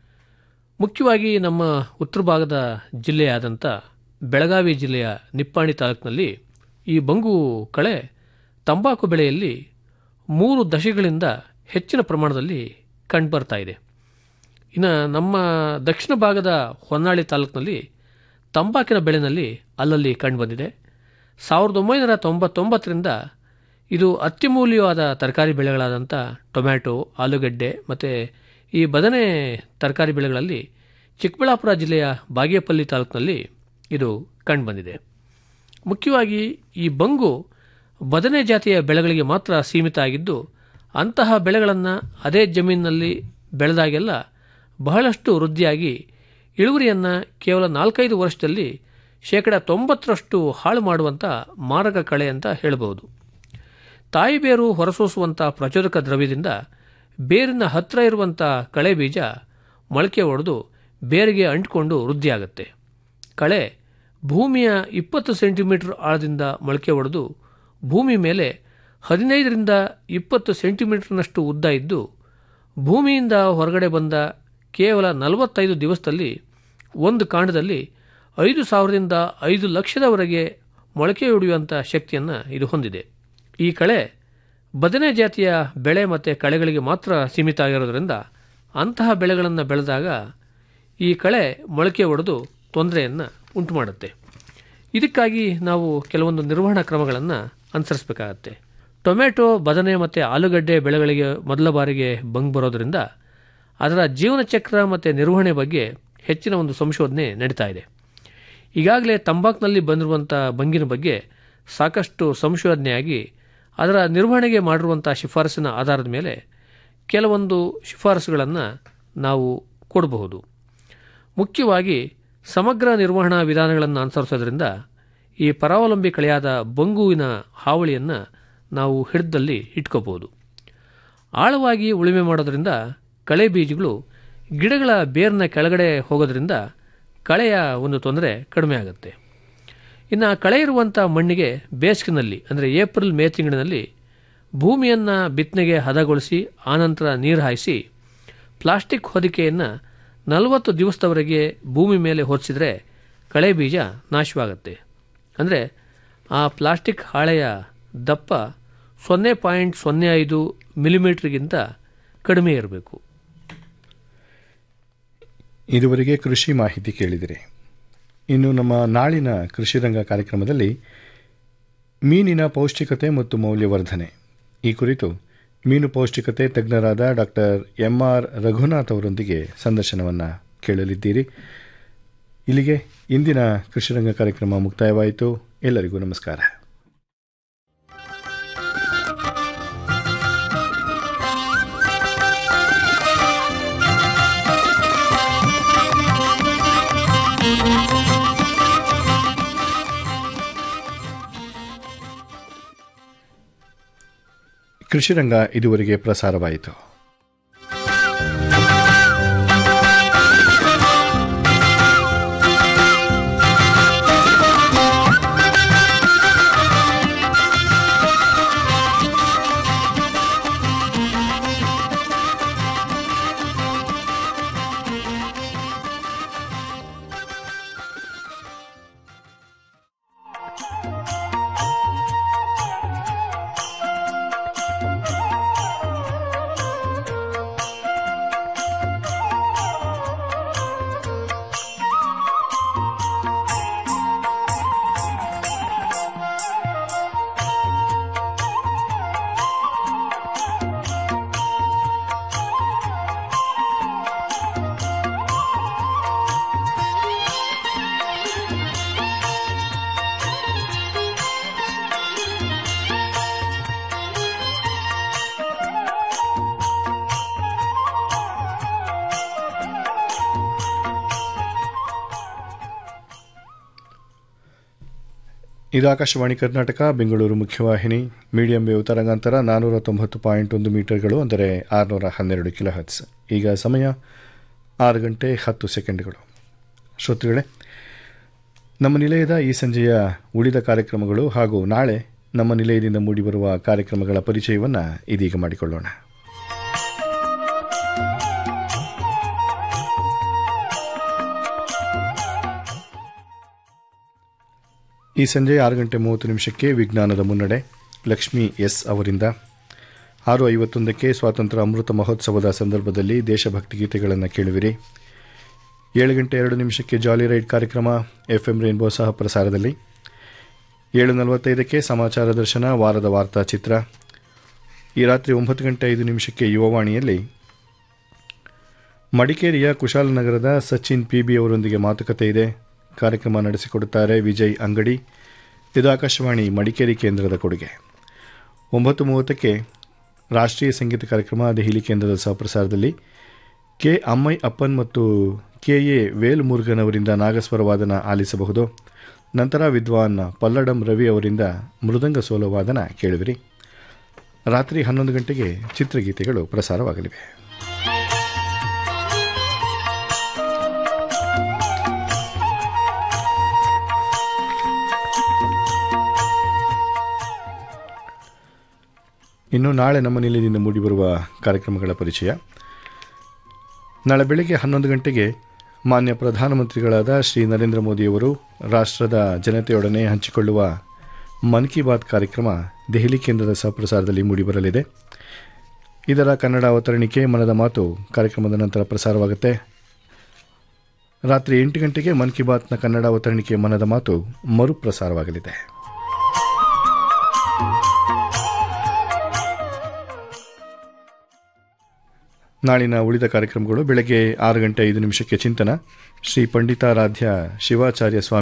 ಮುಖ್ಯವಾಗಿ ನಮ್ಮ ಉತ್ತರ ಭಾಗದ ಜಿಲ್ಲೆಯಾದಂಥ ಬೆಳಗಾವಿ ಜಿಲ್ಲೆಯ ನಿಪ್ಪಾಣಿ ತಾಲೂಕಿನಲ್ಲಿ ಈ ಬಂಗು ಕಳೆ ತಂಬಾಕು ಬೆಳೆಯಲ್ಲಿ ಮೂರು ದಶಕಗಳಿಂದ ಹೆಚ್ಚಿನ ಪ್ರಮಾಣದಲ್ಲಿ ಕಂಡುಬರ್ತಾ ಇದೆ ಇನ್ನು ನಮ್ಮ ದಕ್ಷಿಣ ಭಾಗದ ಹೊನ್ನಾಳಿ ತಾಲೂಕಿನಲ್ಲಿ ತಂಬಾಕಿನ ಬೆಳೆನಲ್ಲಿ ಅಲ್ಲಲ್ಲಿ ಕಂಡುಬಂದಿದೆ ಸಾವಿರದ ಒಂಬೈನೂರ ತೊಂಬತ್ತೊಂಬತ್ತರಿಂದ ಇದು ಅತ್ಯಮೂಲ್ಯವಾದ ತರಕಾರಿ ಬೆಳೆಗಳಾದಂಥ ಟೊಮ್ಯಾಟೊ ಆಲೂಗಡ್ಡೆ ಮತ್ತು ಈ ಬದನೆ ತರಕಾರಿ ಬೆಳೆಗಳಲ್ಲಿ ಚಿಕ್ಕಬಳ್ಳಾಪುರ ಜಿಲ್ಲೆಯ ಬಾಗೇಪಲ್ಲಿ ತಾಲೂಕಿನಲ್ಲಿ ಇದು ಕಂಡುಬಂದಿದೆ ಮುಖ್ಯವಾಗಿ ಈ ಬಂಗು ಬದನೆ ಜಾತಿಯ ಬೆಳೆಗಳಿಗೆ ಮಾತ್ರ ಸೀಮಿತ ಆಗಿದ್ದು ಅಂತಹ ಬೆಳೆಗಳನ್ನು ಅದೇ ಜಮೀನಿನಲ್ಲಿ ಬೆಳೆದಾಗೆಲ್ಲ ಬಹಳಷ್ಟು ವೃದ್ಧಿಯಾಗಿ ಇಳುವರಿಯನ್ನು ಕೇವಲ ನಾಲ್ಕೈದು ವರ್ಷದಲ್ಲಿ ಶೇಕಡ ತೊಂಬತ್ತರಷ್ಟು ಹಾಳು ಮಾಡುವಂಥ ಮಾರಕ ಕಳೆ ಅಂತ ಹೇಳಬಹುದು ತಾಯಿ ಬೇರು ಹೊರಸೂಸುವಂಥ ಪ್ರಚೋದಕ ದ್ರವ್ಯದಿಂದ ಬೇರಿನ ಹತ್ತಿರ ಇರುವಂಥ ಕಳೆ ಬೀಜ ಮೊಳಕೆ ಒಡೆದು ಬೇರಿಗೆ ಅಂಟಿಕೊಂಡು ವೃದ್ಧಿಯಾಗುತ್ತೆ ಕಳೆ ಭೂಮಿಯ ಇಪ್ಪತ್ತು ಸೆಂಟಿಮೀಟರ್ ಆಳದಿಂದ ಮೊಳಕೆ ಒಡೆದು ಭೂಮಿ ಮೇಲೆ ಹದಿನೈದರಿಂದ ಇಪ್ಪತ್ತು ಸೆಂಟಿಮೀಟರ್ನಷ್ಟು ಉದ್ದ ಇದ್ದು ಭೂಮಿಯಿಂದ ಹೊರಗಡೆ ಬಂದ ಕೇವಲ ನಲವತ್ತೈದು ದಿವಸದಲ್ಲಿ ಒಂದು ಕಾಂಡದಲ್ಲಿ ಐದು ಸಾವಿರದಿಂದ ಐದು ಲಕ್ಷದವರೆಗೆ ಮೊಳಕೆ ಹೊಡೆಯುವಂಥ ಶಕ್ತಿಯನ್ನು ಇದು ಹೊಂದಿದೆ ಈ ಕಳೆ ಬದನೆ ಜಾತಿಯ ಬೆಳೆ ಮತ್ತು ಕಳೆಗಳಿಗೆ ಮಾತ್ರ ಸೀಮಿತ ಆಗಿರೋದ್ರಿಂದ ಅಂತಹ ಬೆಳೆಗಳನ್ನು ಬೆಳೆದಾಗ ಈ ಕಳೆ ಮೊಳಕೆ ಒಡೆದು ತೊಂದರೆಯನ್ನು ಉಂಟು ಮಾಡುತ್ತೆ ಇದಕ್ಕಾಗಿ ನಾವು ಕೆಲವೊಂದು ನಿರ್ವಹಣಾ ಕ್ರಮಗಳನ್ನು ಅನುಸರಿಸಬೇಕಾಗತ್ತೆ ಟೊಮೆಟೊ ಬದನೆ ಮತ್ತು ಆಲೂಗಡ್ಡೆ ಬೆಳೆಗಳಿಗೆ ಮೊದಲ ಬಾರಿಗೆ ಬಂಗ್ ಬರೋದರಿಂದ ಅದರ ಜೀವನ ಚಕ್ರ ಮತ್ತು ನಿರ್ವಹಣೆ ಬಗ್ಗೆ ಹೆಚ್ಚಿನ ಒಂದು ಸಂಶೋಧನೆ ನಡೀತಾ ಇದೆ ಈಗಾಗಲೇ ತಂಬಾಕಿನಲ್ಲಿ ಬಂದಿರುವಂಥ ಬಂಗಿನ ಬಗ್ಗೆ ಸಾಕಷ್ಟು ಸಂಶೋಧನೆಯಾಗಿ ಅದರ ನಿರ್ವಹಣೆಗೆ ಮಾಡಿರುವಂಥ ಶಿಫಾರಸಿನ ಆಧಾರದ ಮೇಲೆ ಕೆಲವೊಂದು ಶಿಫಾರಸುಗಳನ್ನು ನಾವು ಕೊಡಬಹುದು ಮುಖ್ಯವಾಗಿ ಸಮಗ್ರ ನಿರ್ವಹಣಾ ವಿಧಾನಗಳನ್ನು ಅನುಸರಿಸೋದ್ರಿಂದ ಈ ಪರಾವಲಂಬಿ ಕಳೆಯಾದ ಬಂಗುವಿನ ಹಾವಳಿಯನ್ನು ನಾವು ಹಿಡಿದಲ್ಲಿ ಇಟ್ಕೋಬಹುದು ಆಳವಾಗಿ ಉಳುಮೆ ಮಾಡೋದ್ರಿಂದ ಕಳೆ ಬೀಜಗಳು ಗಿಡಗಳ ಬೇರಿನ ಕೆಳಗಡೆ ಹೋಗೋದ್ರಿಂದ ಕಳೆಯ ಒಂದು ತೊಂದರೆ ಕಡಿಮೆ ಆಗುತ್ತೆ ಇನ್ನು ಕಳೆ ಇರುವಂಥ ಮಣ್ಣಿಗೆ ಬೇಸಿಗೆನಲ್ಲಿ ಅಂದರೆ ಏಪ್ರಿಲ್ ಮೇ ತಿಂಗಳಿನಲ್ಲಿ ಭೂಮಿಯನ್ನು ಬಿತ್ತನೆಗೆ ಹದಗೊಳಿಸಿ ಆನಂತರ ನೀರು ಹಾಯಿಸಿ ಪ್ಲಾಸ್ಟಿಕ್ ಹೊದಿಕೆಯನ್ನು ನಲವತ್ತು ದಿವಸದವರೆಗೆ ಭೂಮಿ ಮೇಲೆ ಹೊರಿಸಿದರೆ ಕಳೆ ಬೀಜ ನಾಶವಾಗುತ್ತೆ ಅಂದರೆ ಆ ಪ್ಲಾಸ್ಟಿಕ್ ಹಾಳೆಯ ದಪ್ಪ ಸೊನ್ನೆ ಪಾಯಿಂಟ್ ಸೊನ್ನೆ ಐದು ಮಿಲಿಮೀಟ್ರಿಗಿಂತ ಕಡಿಮೆ ಇರಬೇಕು ಇದುವರೆಗೆ ಕೃಷಿ ಮಾಹಿತಿ ಕೇಳಿದಿರಿ ಇನ್ನು ನಮ್ಮ ನಾಳಿನ ಕೃಷಿ ರಂಗ ಕಾರ್ಯಕ್ರಮದಲ್ಲಿ ಮೀನಿನ ಪೌಷ್ಟಿಕತೆ ಮತ್ತು ಮೌಲ್ಯವರ್ಧನೆ ಈ ಕುರಿತು ಮೀನು ಪೌಷ್ಟಿಕತೆ ತಜ್ಞರಾದ ಡಾಕ್ಟರ್ ಎಂ ಆರ್ ರಘುನಾಥ್ ಅವರೊಂದಿಗೆ ಸಂದರ್ಶನವನ್ನು ಕೇಳಲಿದ್ದೀರಿ ಇಲ್ಲಿಗೆ ಇಂದಿನ ಕೃಷಿರಂಗ ಕಾರ್ಯಕ್ರಮ ಮುಕ್ತಾಯವಾಯಿತು ಎಲ್ಲರಿಗೂ ನಮಸ್ಕಾರ ಕೃಷಿರಂಗ ಇದುವರೆಗೆ ಪ್ರಸಾರವಾಯಿತು ಇದು ಆಕಾಶವಾಣಿ ಕರ್ನಾಟಕ ಬೆಂಗಳೂರು ಮುಖ್ಯವಾಹಿನಿ ಮೀಡಿಯಂ ವೇವ್ ತರಂಗಾಂತರ ನಾನ್ನೂರ ತೊಂಬತ್ತು ಪಾಯಿಂಟ್ ಒಂದು ಮೀಟರ್ಗಳು ಅಂದರೆ ಆರುನೂರ ಹನ್ನೆರಡು ಕಿಲೋ ಹರ್ಟ್ಸ್ ಈಗ ಸಮಯ ಆರು ಗಂಟೆ ಹತ್ತು ಸೆಕೆಂಡ್ಗಳು ಶ್ರೋತೃಗಳೇ ನಮ್ಮ ನಿಲಯದ ಈ ಸಂಜೆಯ ಉಳಿದ ಕಾರ್ಯಕ್ರಮಗಳು ಹಾಗೂ ನಾಳೆ ನಮ್ಮ ನಿಲಯದಿಂದ ಮೂಡಿಬರುವ ಕಾರ್ಯಕ್ರಮಗಳ ಪರಿಚಯವನ್ನು ಇದೀಗ ಮಾಡಿಕೊಳ್ಳೋಣ ಈ ಸಂಜೆ ಆರು ಗಂಟೆ ಮೂವತ್ತು ನಿಮಿಷಕ್ಕೆ ವಿಜ್ಞಾನದ ಮುನ್ನಡೆ ಲಕ್ಷ್ಮಿ ಎಸ್ ಅವರಿಂದ ಆರು ಐವತ್ತೊಂದಕ್ಕೆ ಸ್ವಾತಂತ್ರ್ಯ ಅಮೃತ ಮಹೋತ್ಸವದ ಸಂದರ್ಭದಲ್ಲಿ ದೇಶಭಕ್ತಿ ಗೀತೆಗಳನ್ನು ಕೇಳುವಿರಿ ಏಳು ಗಂಟೆ ಎರಡು ನಿಮಿಷಕ್ಕೆ ಜಾಲಿ ರೈಡ್ ಕಾರ್ಯಕ್ರಮ ಎಫ್ ಎಂ ರೈನ್ಬೋ ಸಹ ಪ್ರಸಾರದಲ್ಲಿ ಏಳು ನಲವತ್ತೈದಕ್ಕೆ ಸಮಾಚಾರ ದರ್ಶನ ವಾರದ ವಾರ್ತಾ ಚಿತ್ರ ಈ ರಾತ್ರಿ ಒಂಬತ್ತು ಗಂಟೆ ಐದು ನಿಮಿಷಕ್ಕೆ ಯುವವಾಣಿಯಲ್ಲಿ ಮಡಿಕೇರಿಯ ಕುಶಾಲನಗರದ ಸಚಿನ್ ಪಿ ಬಿ ಅವರೊಂದಿಗೆ ಮಾತುಕತೆ ಇದೆ ಕಾರ್ಯಕ್ರಮ ನಡೆಸಿಕೊಡುತ್ತಾರೆ ವಿಜಯ್ ಅಂಗಡಿ ಇದು ಆಕಾಶವಾಣಿ ಮಡಿಕೇರಿ ಕೇಂದ್ರದ ಕೊಡುಗೆ ಒಂಬತ್ತು ಮೂವತ್ತಕ್ಕೆ ರಾಷ್ಟ್ರೀಯ ಸಂಗೀತ ಕಾರ್ಯಕ್ರಮ ದೆಹಲಿ ಕೇಂದ್ರದ ಸಹಪ್ರಸಾರದಲ್ಲಿ ಕೆ ಅಮ್ಮೈ ಅಪ್ಪನ್ ಮತ್ತು ಕೆ ಎ ವೇಲ್ ಮುರುಗನ್ ಅವರಿಂದ ನಾಗಸ್ವರ ವಾದನ ಆಲಿಸಬಹುದು ನಂತರ ವಿದ್ವಾನ್ ಪಲ್ಲಡಂ ರವಿ ಅವರಿಂದ ಮೃದಂಗ ಸೋಲೋ ವಾದನ ಕೇಳುವಿರಿ ರಾತ್ರಿ ಹನ್ನೊಂದು ಗಂಟೆಗೆ ಚಿತ್ರಗೀತೆಗಳು ಪ್ರಸಾರವಾಗಲಿವೆ ಇನ್ನು ನಾಳೆ ನಮ್ಮ ನಿಲಯದಿಂದ ಮೂಡಿಬರುವ ಕಾರ್ಯಕ್ರಮಗಳ ಪರಿಚಯ ನಾಳೆ ಬೆಳಗ್ಗೆ ಹನ್ನೊಂದು ಗಂಟೆಗೆ ಮಾನ್ಯ ಪ್ರಧಾನಮಂತ್ರಿಗಳಾದ ಶ್ರೀ ನರೇಂದ್ರ ಮೋದಿಯವರು ರಾಷ್ಟ್ರದ ಜನತೆಯೊಡನೆ ಹಂಚಿಕೊಳ್ಳುವ ಮನ್ ಕಿ ಬಾತ್ ಕಾರ್ಯಕ್ರಮ ದೆಹಲಿ ಕೇಂದ್ರದ ಸಹಪ್ರಸಾರದಲ್ಲಿ ಮೂಡಿಬರಲಿದೆ ಇದರ ಕನ್ನಡ ಅವತರಣಿಕೆ ಮನದ ಮಾತು ಕಾರ್ಯಕ್ರಮದ ನಂತರ ಪ್ರಸಾರವಾಗುತ್ತೆ ರಾತ್ರಿ ಎಂಟು ಗಂಟೆಗೆ ಮನ್ ಕಿ ಬಾತ್ನ ಕನ್ನಡ ಅವತರಣಿಕೆ ಮನದ ಮಾತು ಮರುಪ್ರಸಾರವಾಗಲಿದೆ ನಾಳಿನ ಉಳಿದ ಕಾರ್ಯಕ್ರಮಗಳು ಬೆಳಗ್ಗೆ ಆರು ಗಂಟೆ ಐದು ನಿಮಿಷಕ್ಕೆ ಚಿಂತನ ಶ್ರೀ ಪಂಡಿತಾರಾಧ್ಯ ಶಿವಾಚಾರ್ಯ ಸ್ವಾಮಿ